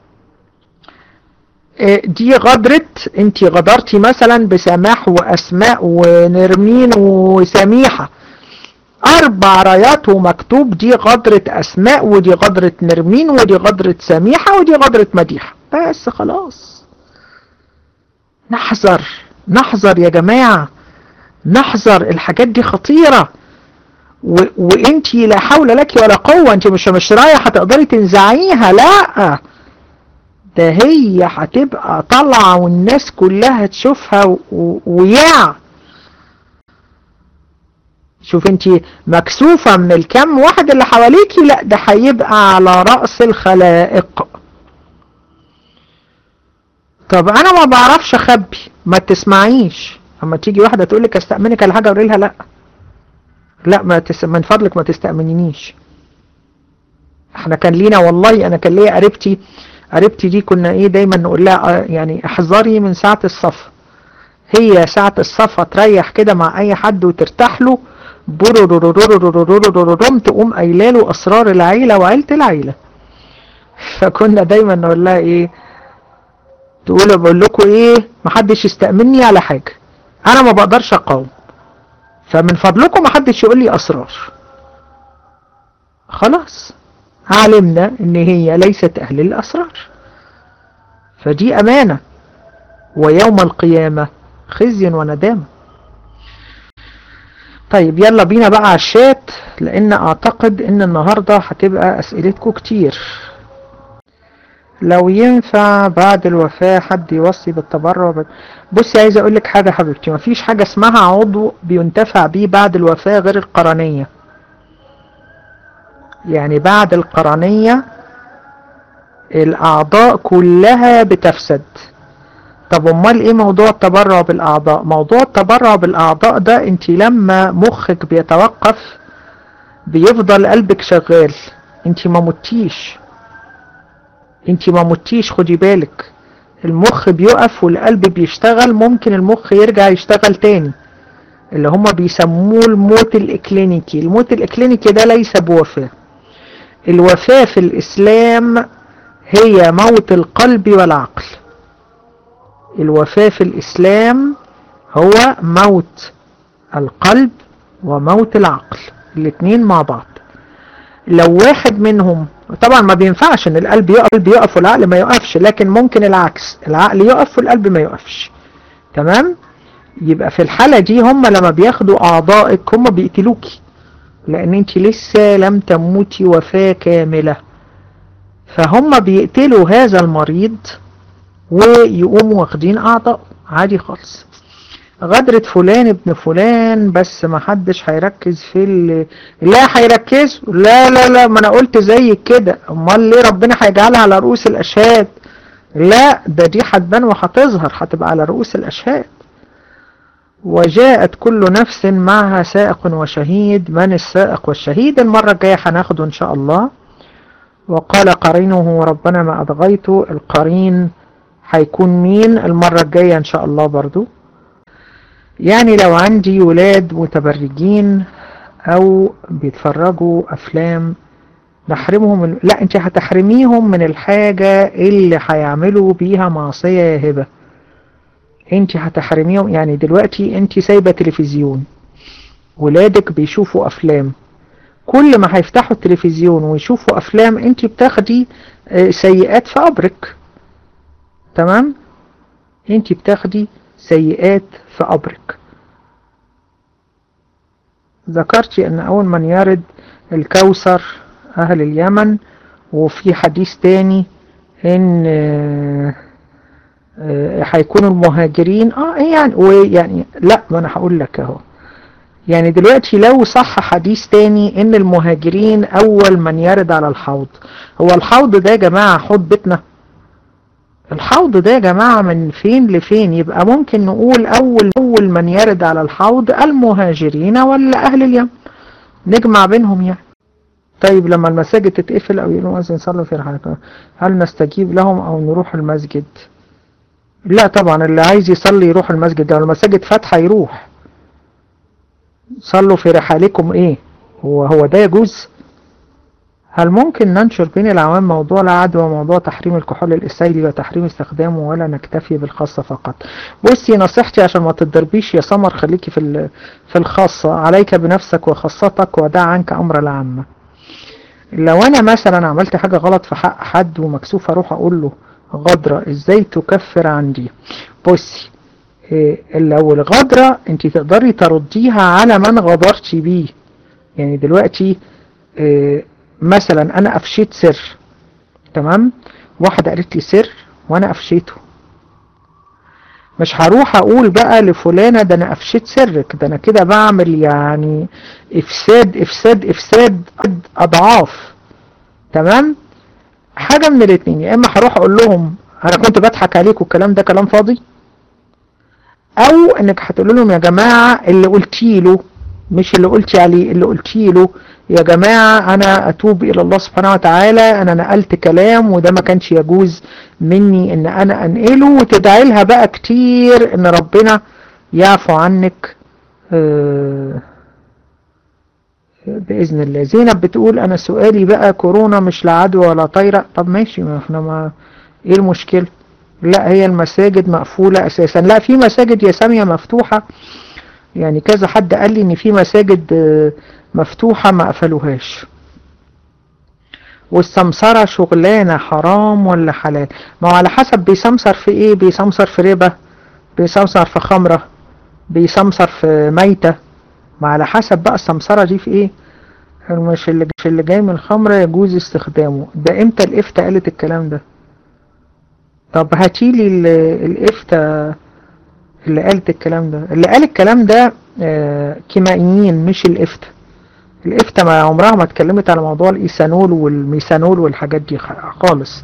دي غدرت انت غدرتي مثلا بسماح واسماء ونرمين وسميحة اربع رايات ومكتوب دي غدرة اسماء ودي غدرة نرمين ودي غدرة سميحة ودي غدرة مديحة بس خلاص نحذر نحذر يا جماعة نحذر الحاجات دي خطيرة و... وانتي لا حول لك ولا قوة انتي مش مش رايح هتقدري تنزعيها لا ده هي هتبقى طالعة والناس كلها تشوفها و... ويا شوف انتي مكسوفة من الكم واحد اللي حواليكي لا ده هيبقى على رأس الخلائق طب انا ما بعرفش اخبي ما تسمعيش اما تيجي واحدة تقولك استأمنك على حاجة اقول لها لا لا ما تس... من فضلك ما تستأمنينيش احنا كان لينا والله انا كان ليا قريبتي قريبتي دي كنا ايه دايما نقول لها يعني احذري من ساعة الصف هي ساعة الصفا تريح كده مع اي حد وترتاح له برم تقوم قايله له اسرار العيلة وعيلة العيلة فكنا دايما نقول لها ايه تقول بقول لكم ايه محدش يستأمني على حاجة انا ما بقدرش اقاوم فمن فضلكم محدش يقول لي اسرار خلاص علمنا ان هي ليست اهل الاسرار فدي امانة ويوم القيامة خزي وندامة طيب يلا بينا بقى على الشات لان اعتقد ان النهاردة هتبقى اسئلتكم كتير لو ينفع بعد الوفاة حد يوصي بالتبرع بال... بصي عايز اقول لك حاجة حبيبتي مفيش حاجة اسمها عضو بينتفع بيه بعد الوفاة غير القرنية يعني بعد القرنية الاعضاء كلها بتفسد طب امال ايه موضوع التبرع بالاعضاء موضوع التبرع بالاعضاء ده انت لما مخك بيتوقف بيفضل قلبك شغال انت ما متيش انت ما متيش خدي بالك المخ بيقف والقلب بيشتغل ممكن المخ يرجع يشتغل تاني اللي هما بيسموه الموت الاكلينيكي الموت الاكلينيكي ده ليس بوفاة الوفاة في الاسلام هي موت القلب والعقل الوفاة في الاسلام هو موت القلب وموت العقل الاتنين مع بعض لو واحد منهم طبعا ما بينفعش ان القلب يقف يقف والعقل ما يقفش لكن ممكن العكس العقل يقف والقلب ما يقفش تمام يبقى في الحالة دي هم لما بياخدوا اعضائك هم بيقتلوكي لان انت لسه لم تموتي وفاة كاملة فهم بيقتلوا هذا المريض ويقوموا واخدين اعضاء عادي خالص غدرة فلان ابن فلان بس ما حدش هيركز في ال... لا هيركزوا لا لا لا ما انا قلت زي كده امال ليه ربنا هيجعلها على رؤوس الاشهاد لا ده دي هتبان وهتظهر هتبقى على رؤوس الاشهاد وجاءت كل نفس معها سائق وشهيد من السائق والشهيد المرة الجاية هناخده ان شاء الله وقال قرينه ربنا ما أضغيته القرين هيكون مين المرة الجاية ان شاء الله برضو يعني لو عندي ولاد متبرجين او بيتفرجوا افلام نحرمهم من... لا انت هتحرميهم من الحاجة اللي هيعملوا بيها معصية يا هبة انت هتحرميهم يعني دلوقتي انت سايبة تلفزيون ولادك بيشوفوا افلام كل ما هيفتحوا التلفزيون ويشوفوا افلام انت بتاخدي سيئات في قبرك تمام انت بتاخدي سيئات في قبرك ذكرت ان اول من يرد الكوثر اهل اليمن وفي حديث تاني ان هيكونوا المهاجرين اه يعني ويعني لا ما انا هقول لك اهو يعني دلوقتي لو صح حديث تاني ان المهاجرين اول من يرد على الحوض هو الحوض ده يا جماعة حوض بيتنا الحوض ده يا جماعة من فين لفين يبقى ممكن نقول أول أول من يرد على الحوض المهاجرين ولا أهل اليمن نجمع بينهم يعني طيب لما المساجد تتقفل أو يقولوا مؤذن صلوا في الحلقة هل نستجيب لهم أو نروح المسجد لا طبعا اللي عايز يصلي يروح المسجد لو المساجد فاتحة يروح صلوا في رحالكم ايه هو هو ده يجوز هل ممكن ننشر بين العوام موضوع العدوى وموضوع تحريم الكحول الإسرائيلي وتحريم استخدامه ولا نكتفي بالخاصة فقط بصي نصيحتي عشان ما تتضربيش يا سمر خليكي في في الخاصة عليك بنفسك وخاصتك ودع عنك أمر العامة لو أنا مثلا عملت حاجة غلط في حق حد ومكسوف أروح أقول له غدرة إزاي تكفر عندي بصي إيه لو الغدرة انت تقدري ترديها على من غدرتي بيه يعني دلوقتي إيه مثلا انا افشيت سر تمام واحدة قالت لي سر وانا افشيته مش هروح اقول بقى لفلانة ده انا افشيت سرك ده انا كده بعمل يعني افساد افساد افساد اضعاف تمام حاجة من الاتنين يا اما هروح اقول لهم انا كنت بضحك عليك والكلام ده كلام فاضي او انك هتقول لهم يا جماعة اللي قلتي له مش اللي قلتي عليه اللي قلتي له يا جماعة انا اتوب الى الله سبحانه وتعالى انا نقلت كلام وده ما كانش يجوز مني ان انا انقله وتدعي لها بقى كتير ان ربنا يعفو عنك باذن الله زينب بتقول انا سؤالي بقى كورونا مش لا عدوى ولا طايرة طب ماشي ما احنا ما ايه المشكلة لا هي المساجد مقفولة اساسا لا في مساجد يا سامية مفتوحة يعني كذا حد قال لي ان في مساجد مفتوحة ما قفلوهاش والسمسرة شغلانة حرام ولا حلال ما هو على حسب بيسمسر في ايه بيسمسر في ربا بيسمسر في خمرة بيسمسر في ميتة ما على حسب بقى السمسرة دي في ايه مش اللي, مش اللي جاي من الخمرة يجوز استخدامه ده امتى الافتة قالت الكلام ده طب هاتيلي الافتة اللي قالت الكلام ده اللي قال الكلام ده آه كيميائيين مش الافتة الافتة ما عمرها ما اتكلمت على موضوع الايثانول والميثانول والحاجات دي خالص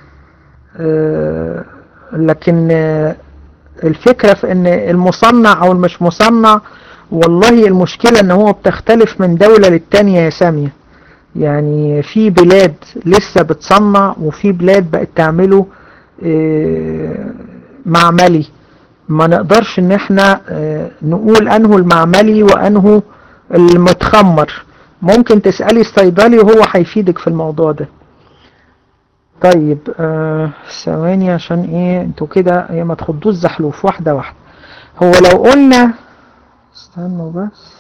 آه لكن آه الفكرة في ان المصنع او المش مصنع والله المشكلة ان هو بتختلف من دولة للتانية يا سامية يعني في بلاد لسه بتصنع وفي بلاد بقت تعمله اه معملي ما نقدرش ان احنا اه نقول انه المعملي وانه المتخمر ممكن تسألي الصيدلي وهو هيفيدك في الموضوع ده طيب ثواني اه عشان ايه انتوا كده ايه ما تخضوش زحلوف واحدة واحدة هو لو قلنا استنوا بس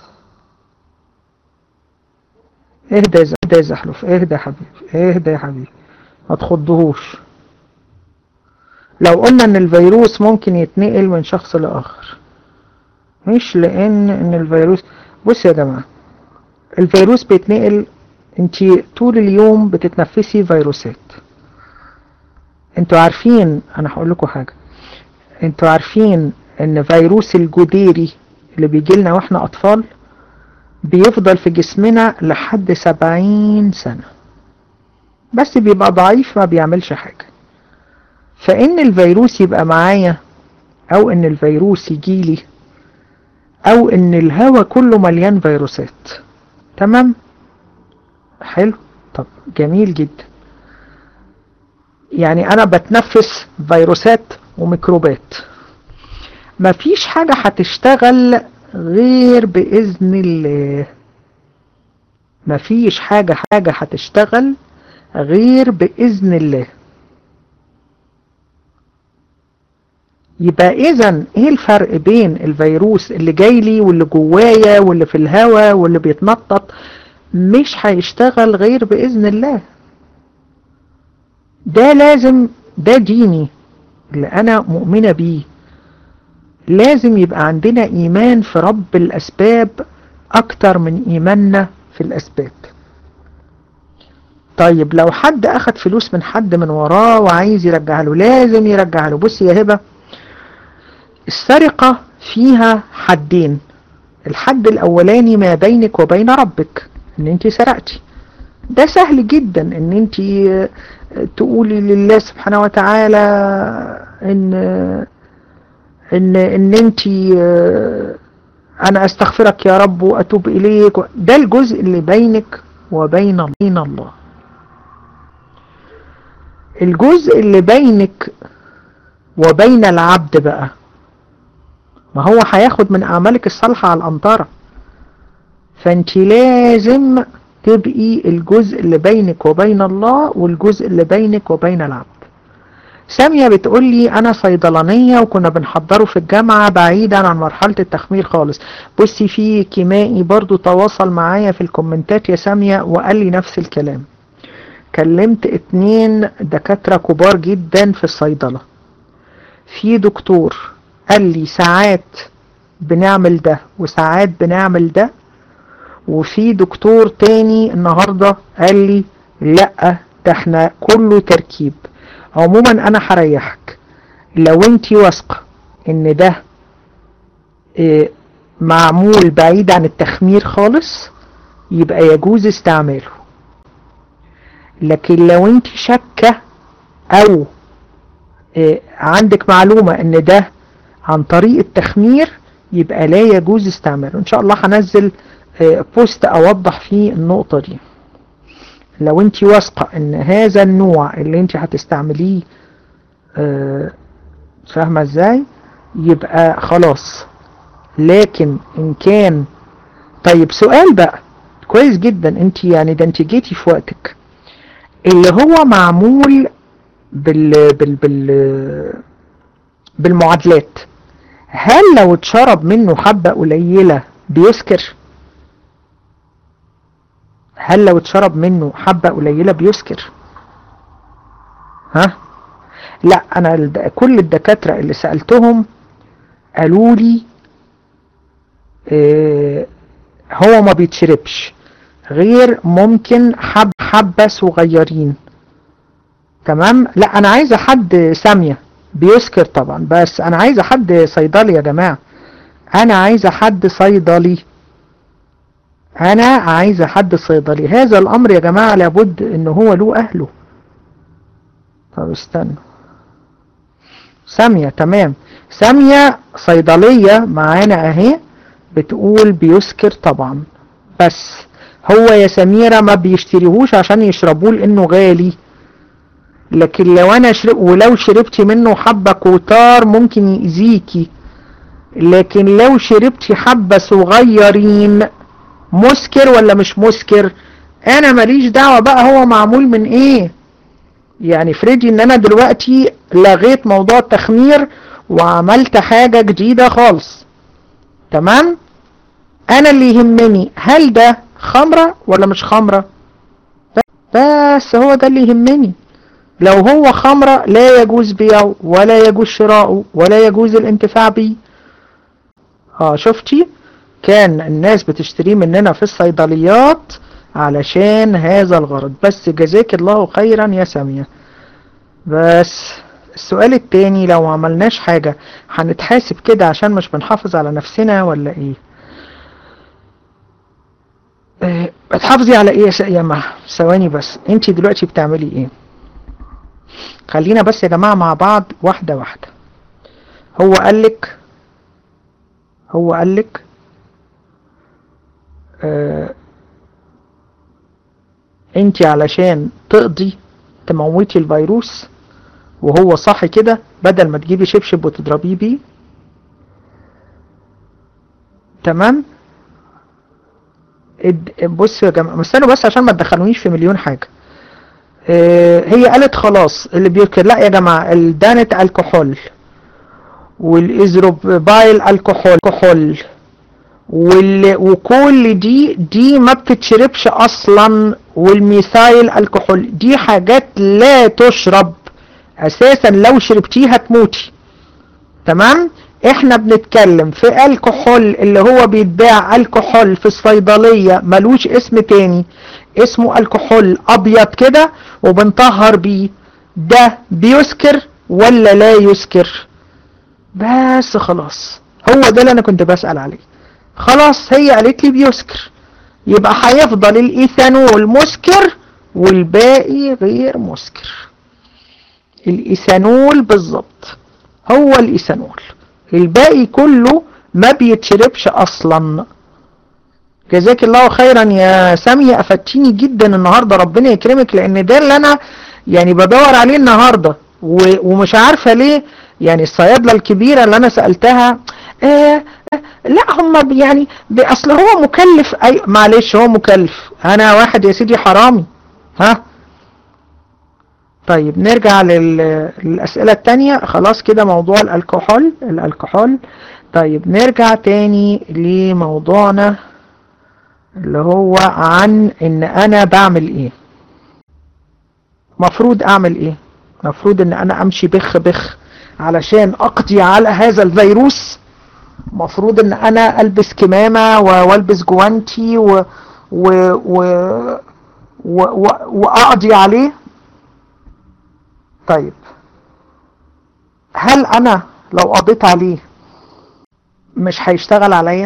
اهدى يا اهدى يا زحلوف اهدى يا حبيبي اهدى يا حبيبي ما تخضهوش لو قلنا ان الفيروس ممكن يتنقل من شخص لاخر مش لان ان الفيروس بص يا جماعة الفيروس بيتنقل انت طول اليوم بتتنفسي فيروسات انتوا عارفين انا هقول لكم حاجة انتوا عارفين ان فيروس الجديري اللي بيجي لنا واحنا اطفال بيفضل في جسمنا لحد سبعين سنة بس بيبقى ضعيف ما بيعملش حاجة فان الفيروس يبقى معايا او ان الفيروس يجيلي او ان الهواء كله مليان فيروسات تمام حلو طب جميل جدا يعني انا بتنفس فيروسات وميكروبات مفيش حاجة هتشتغل غير بإذن الله مفيش حاجة حاجة هتشتغل غير بإذن الله يبقى إذا إيه الفرق بين الفيروس اللي جاي لي واللي جوايا واللي في الهواء واللي بيتنطط مش هيشتغل غير بإذن الله ده لازم ده ديني اللي أنا مؤمنة بيه لازم يبقى عندنا إيمان في رب الأسباب أكتر من إيماننا في الأسباب طيب لو حد أخد فلوس من حد من وراه وعايز يرجعها له لازم يرجعها له بص يا هبة السرقة فيها حدين الحد الأولاني ما بينك وبين ربك ان انت سرقتي ده سهل جدا ان انت تقولي لله سبحانه وتعالى ان ان ان انت انا استغفرك يا رب واتوب اليك ده الجزء اللي بينك وبين بين الله الجزء اللي بينك وبين العبد بقى ما هو هياخد من اعمالك الصالحة على الامطارة فانت لازم تبقي الجزء اللي بينك وبين الله والجزء اللي بينك وبين العبد سامية بتقول لي انا صيدلانية وكنا بنحضره في الجامعة بعيدا عن مرحلة التخمير خالص بصي في كيمائي برضو تواصل معايا في الكومنتات يا سامية وقال لي نفس الكلام كلمت اتنين دكاترة كبار جدا في الصيدلة في دكتور قال لي ساعات بنعمل ده وساعات بنعمل ده وفي دكتور تاني النهاردة قال لي لا ده احنا كله تركيب عموما انا هريحك لو انتي واثقة ان ده اه معمول بعيد عن التخمير خالص يبقى يجوز استعماله لكن لو انت شاكة او اه عندك معلومة ان ده عن طريق التخمير يبقى لا يجوز استعماله ان شاء الله هنزل اه بوست اوضح فيه النقطة دي لو انت واثقة ان هذا النوع اللي انت هتستعمليه اه فاهمة ازاي يبقى خلاص لكن ان كان طيب سؤال بقى كويس جدا انت يعني ده انت جيتي في وقتك اللي هو معمول بال بال بال بالمعادلات هل لو اتشرب منه حبة قليلة بيسكر هل لو اتشرب منه حبة قليلة بيسكر ها لا انا كل الدكاترة اللي سألتهم قالوا لي اه هو ما بيتشربش غير ممكن حب حبة صغيرين تمام لا انا عايزة حد سامية بيسكر طبعا بس انا عايزة حد صيدلي يا جماعة انا عايزة حد صيدلي انا عايزة حد صيدلي هذا الامر يا جماعة لابد ان هو له اهله طب استنى سامية تمام سامية صيدلية معانا اهي بتقول بيسكر طبعا بس هو يا سميرة ما بيشتريهوش عشان يشربوه لانه غالي لكن لو انا شرب ولو شربتي منه حبة كوتار ممكن يأذيكي لكن لو شربتي حبة صغيرين مسكر ولا مش مسكر انا ماليش دعوة بقى هو معمول من ايه يعني فريدي ان انا دلوقتي لغيت موضوع التخمير وعملت حاجة جديدة خالص تمام انا اللي يهمني هل ده خمرة ولا مش خمرة بس هو ده اللي يهمني لو هو خمرة لا يجوز بيعه ولا يجوز شراؤه ولا يجوز الانتفاع بيه اه شفتي كان الناس بتشتريه مننا في الصيدليات علشان هذا الغرض بس جزاك الله خيرا يا سامية بس السؤال التاني لو عملناش حاجة هنتحاسب كده عشان مش بنحافظ على نفسنا ولا ايه اه بتحافظي على ايه يا مها ثواني بس انتي دلوقتي بتعملي ايه خلينا بس يا جماعة مع بعض واحدة واحدة هو قالك هو قالك اه انت علشان تقضي تموتي الفيروس وهو صح كده بدل ما تجيبي شبشب وتضربيه بيه تمام بصوا يا جماعه استنوا بس عشان ما تدخلونيش في مليون حاجه اه هي قالت خلاص اللي بيركب لا يا جماعه الدانت الكحول والازروبايل الكحول كحول وال... وكل دي دي ما بتتشربش اصلا والميثايل الكحول دي حاجات لا تشرب اساسا لو شربتيها تموتي تمام احنا بنتكلم في الكحول اللي هو بيتباع الكحول في الصيدلية ملوش اسم تاني اسمه الكحول ابيض كده وبنطهر بيه ده بيسكر ولا لا يسكر بس خلاص هو ده اللي انا كنت بسأل عليه خلاص هي قالت لي بيسكر يبقى هيفضل الايثانول مسكر والباقي غير مسكر الايثانول بالظبط هو الايثانول الباقي كله ما بيتشربش اصلا جزاك الله خيرا يا سامية افدتيني جدا النهاردة ربنا يكرمك لان ده اللي انا يعني بدور عليه النهاردة ومش عارفة ليه يعني الصيادلة الكبيرة اللي انا سألتها آه لا هم يعني اصل هو مكلف اي معلش هو مكلف انا واحد يا سيدي حرامي ها طيب نرجع للأسئلة التانية خلاص كده موضوع الكحول الكحول طيب نرجع تاني لموضوعنا اللي هو عن ان انا بعمل ايه مفروض اعمل ايه مفروض ان انا امشي بخ بخ علشان اقضي على هذا الفيروس مفروض ان انا البس كمامة والبس جوانتي و و و و و واقضي عليه طيب هل انا لو قضيت عليه مش هيشتغل عليا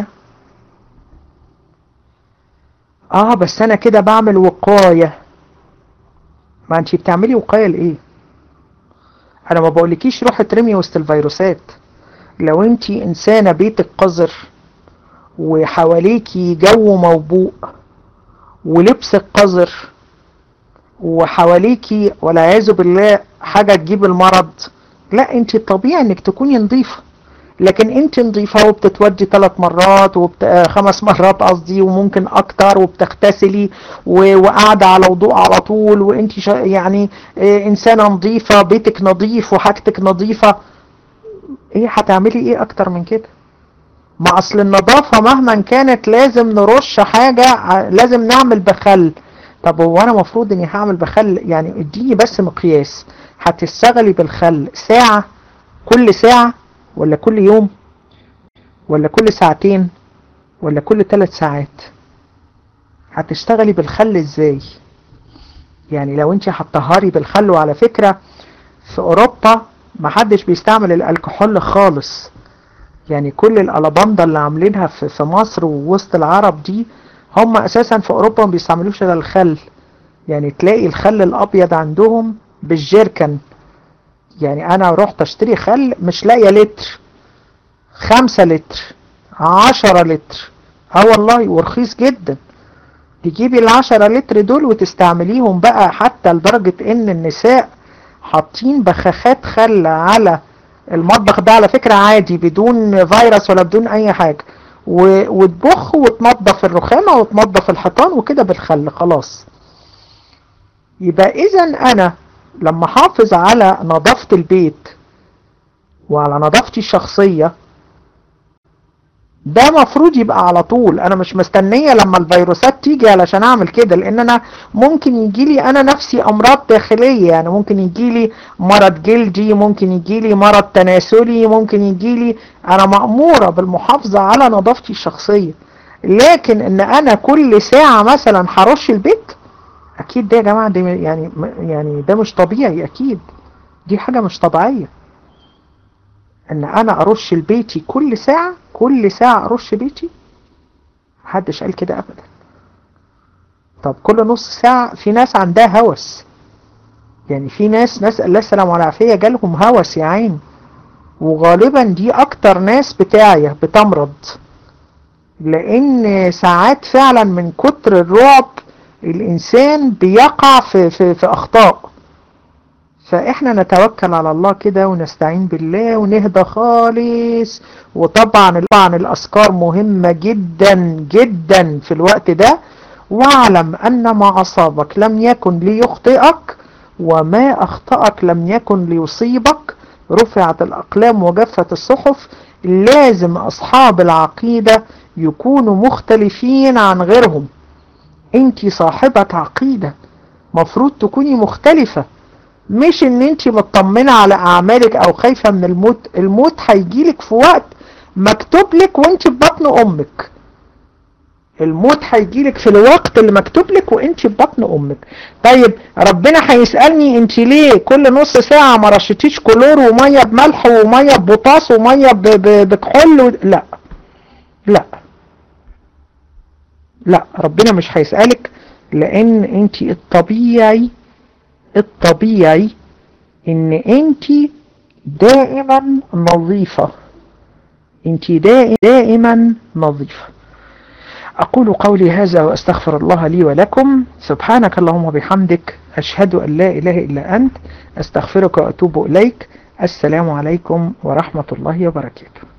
اه بس انا كده بعمل وقاية ما انتي بتعملي وقاية لايه انا ما بقولكيش روحي ترمي وسط الفيروسات لو انتي انسانة بيتك قذر وحواليكي جو موبوء ولبسك قذر وحواليكي والعياذ بالله حاجة تجيب المرض لا انت الطبيعي انك تكوني نظيفة لكن انت نظيفة وبتتودي ثلاث مرات وبت... خمس مرات قصدي وممكن اكتر وبتغتسلي و... وقاعدة على وضوء على طول وانت ش... يعني اه انسانة نظيفة بيتك نظيف وحاجتك نظيفة ايه هتعملي ايه اكتر من كده ما اصل النظافة مهما كانت لازم نرش حاجة لازم نعمل بخل طب هو انا مفروض اني هعمل بخل يعني اديني بس مقياس هتشتغلي بالخل ساعة كل ساعة ولا كل يوم ولا كل ساعتين ولا كل ثلاث ساعات هتشتغلي بالخل ازاي يعني لو انت هتطهري بالخل وعلى فكرة في اوروبا محدش بيستعمل الكحول خالص يعني كل الالاباندا اللي عاملينها في مصر ووسط العرب دي هم اساسا في اوروبا ما بيستعملوش الا الخل يعني تلاقي الخل الابيض عندهم بالجيركن يعني انا رحت اشتري خل مش لاقيه لتر خمسة لتر عشرة لتر اه والله ورخيص جدا تجيبي العشرة لتر دول وتستعمليهم بقى حتى لدرجة ان النساء حاطين بخاخات خل على المطبخ ده على فكرة عادي بدون فيروس ولا بدون اي حاجة وتبخ وتنظف الرخامة وتنظف الحيطان وكده بالخل خلاص يبقى اذا انا لما حافظ على نظافة البيت وعلى نظافتي الشخصية ده مفروض يبقى على طول انا مش مستنية لما الفيروسات تيجي علشان اعمل كده لان انا ممكن يجيلي انا نفسي امراض داخلية يعني ممكن يجيلي مرض جلدي ممكن يجيلي مرض تناسلي ممكن يجيلي انا مأمورة بالمحافظة على نظافتي الشخصية لكن ان انا كل ساعة مثلا هرش البيت اكيد ده يا جماعة ده يعني يعني ده مش طبيعي اكيد دي حاجة مش طبيعية ان انا ارش البيتي كل ساعة كل ساعة ارش بيتي محدش قال كده ابدا طب كل نص ساعة في ناس عندها هوس يعني في ناس نسأل الله السلامة والعافية جالهم هوس يا عين وغالبا دي اكتر ناس بتاعية بتمرض لان ساعات فعلا من كتر الرعب الانسان بيقع في, في, في اخطاء فاحنا نتوكل على الله كده ونستعين بالله ونهدى خالص وطبعا طبعا الاذكار مهمة جدا جدا في الوقت ده واعلم ان ما اصابك لم يكن ليخطئك وما اخطأك لم يكن ليصيبك رفعت الاقلام وجفت الصحف لازم اصحاب العقيدة يكونوا مختلفين عن غيرهم انت صاحبة عقيدة مفروض تكوني مختلفة مش ان انت مطمنة على اعمالك او خايفة من الموت الموت هيجيلك في وقت مكتوب لك وانت في بطن امك الموت هيجيلك في الوقت اللي مكتوب لك وانت في بطن امك طيب ربنا هيسألني انت ليه كل نص ساعة ما رشتيش كلور ومية بملح ومية ببوتاس ومية بكحول و... لا لا لا ربنا مش هيسألك لان انت الطبيعي الطبيعي ان انت دائما نظيفة انت دائما نظيفة اقول قولي هذا واستغفر الله لي ولكم سبحانك اللهم وبحمدك اشهد ان لا اله الا انت استغفرك واتوب اليك السلام عليكم ورحمة الله وبركاته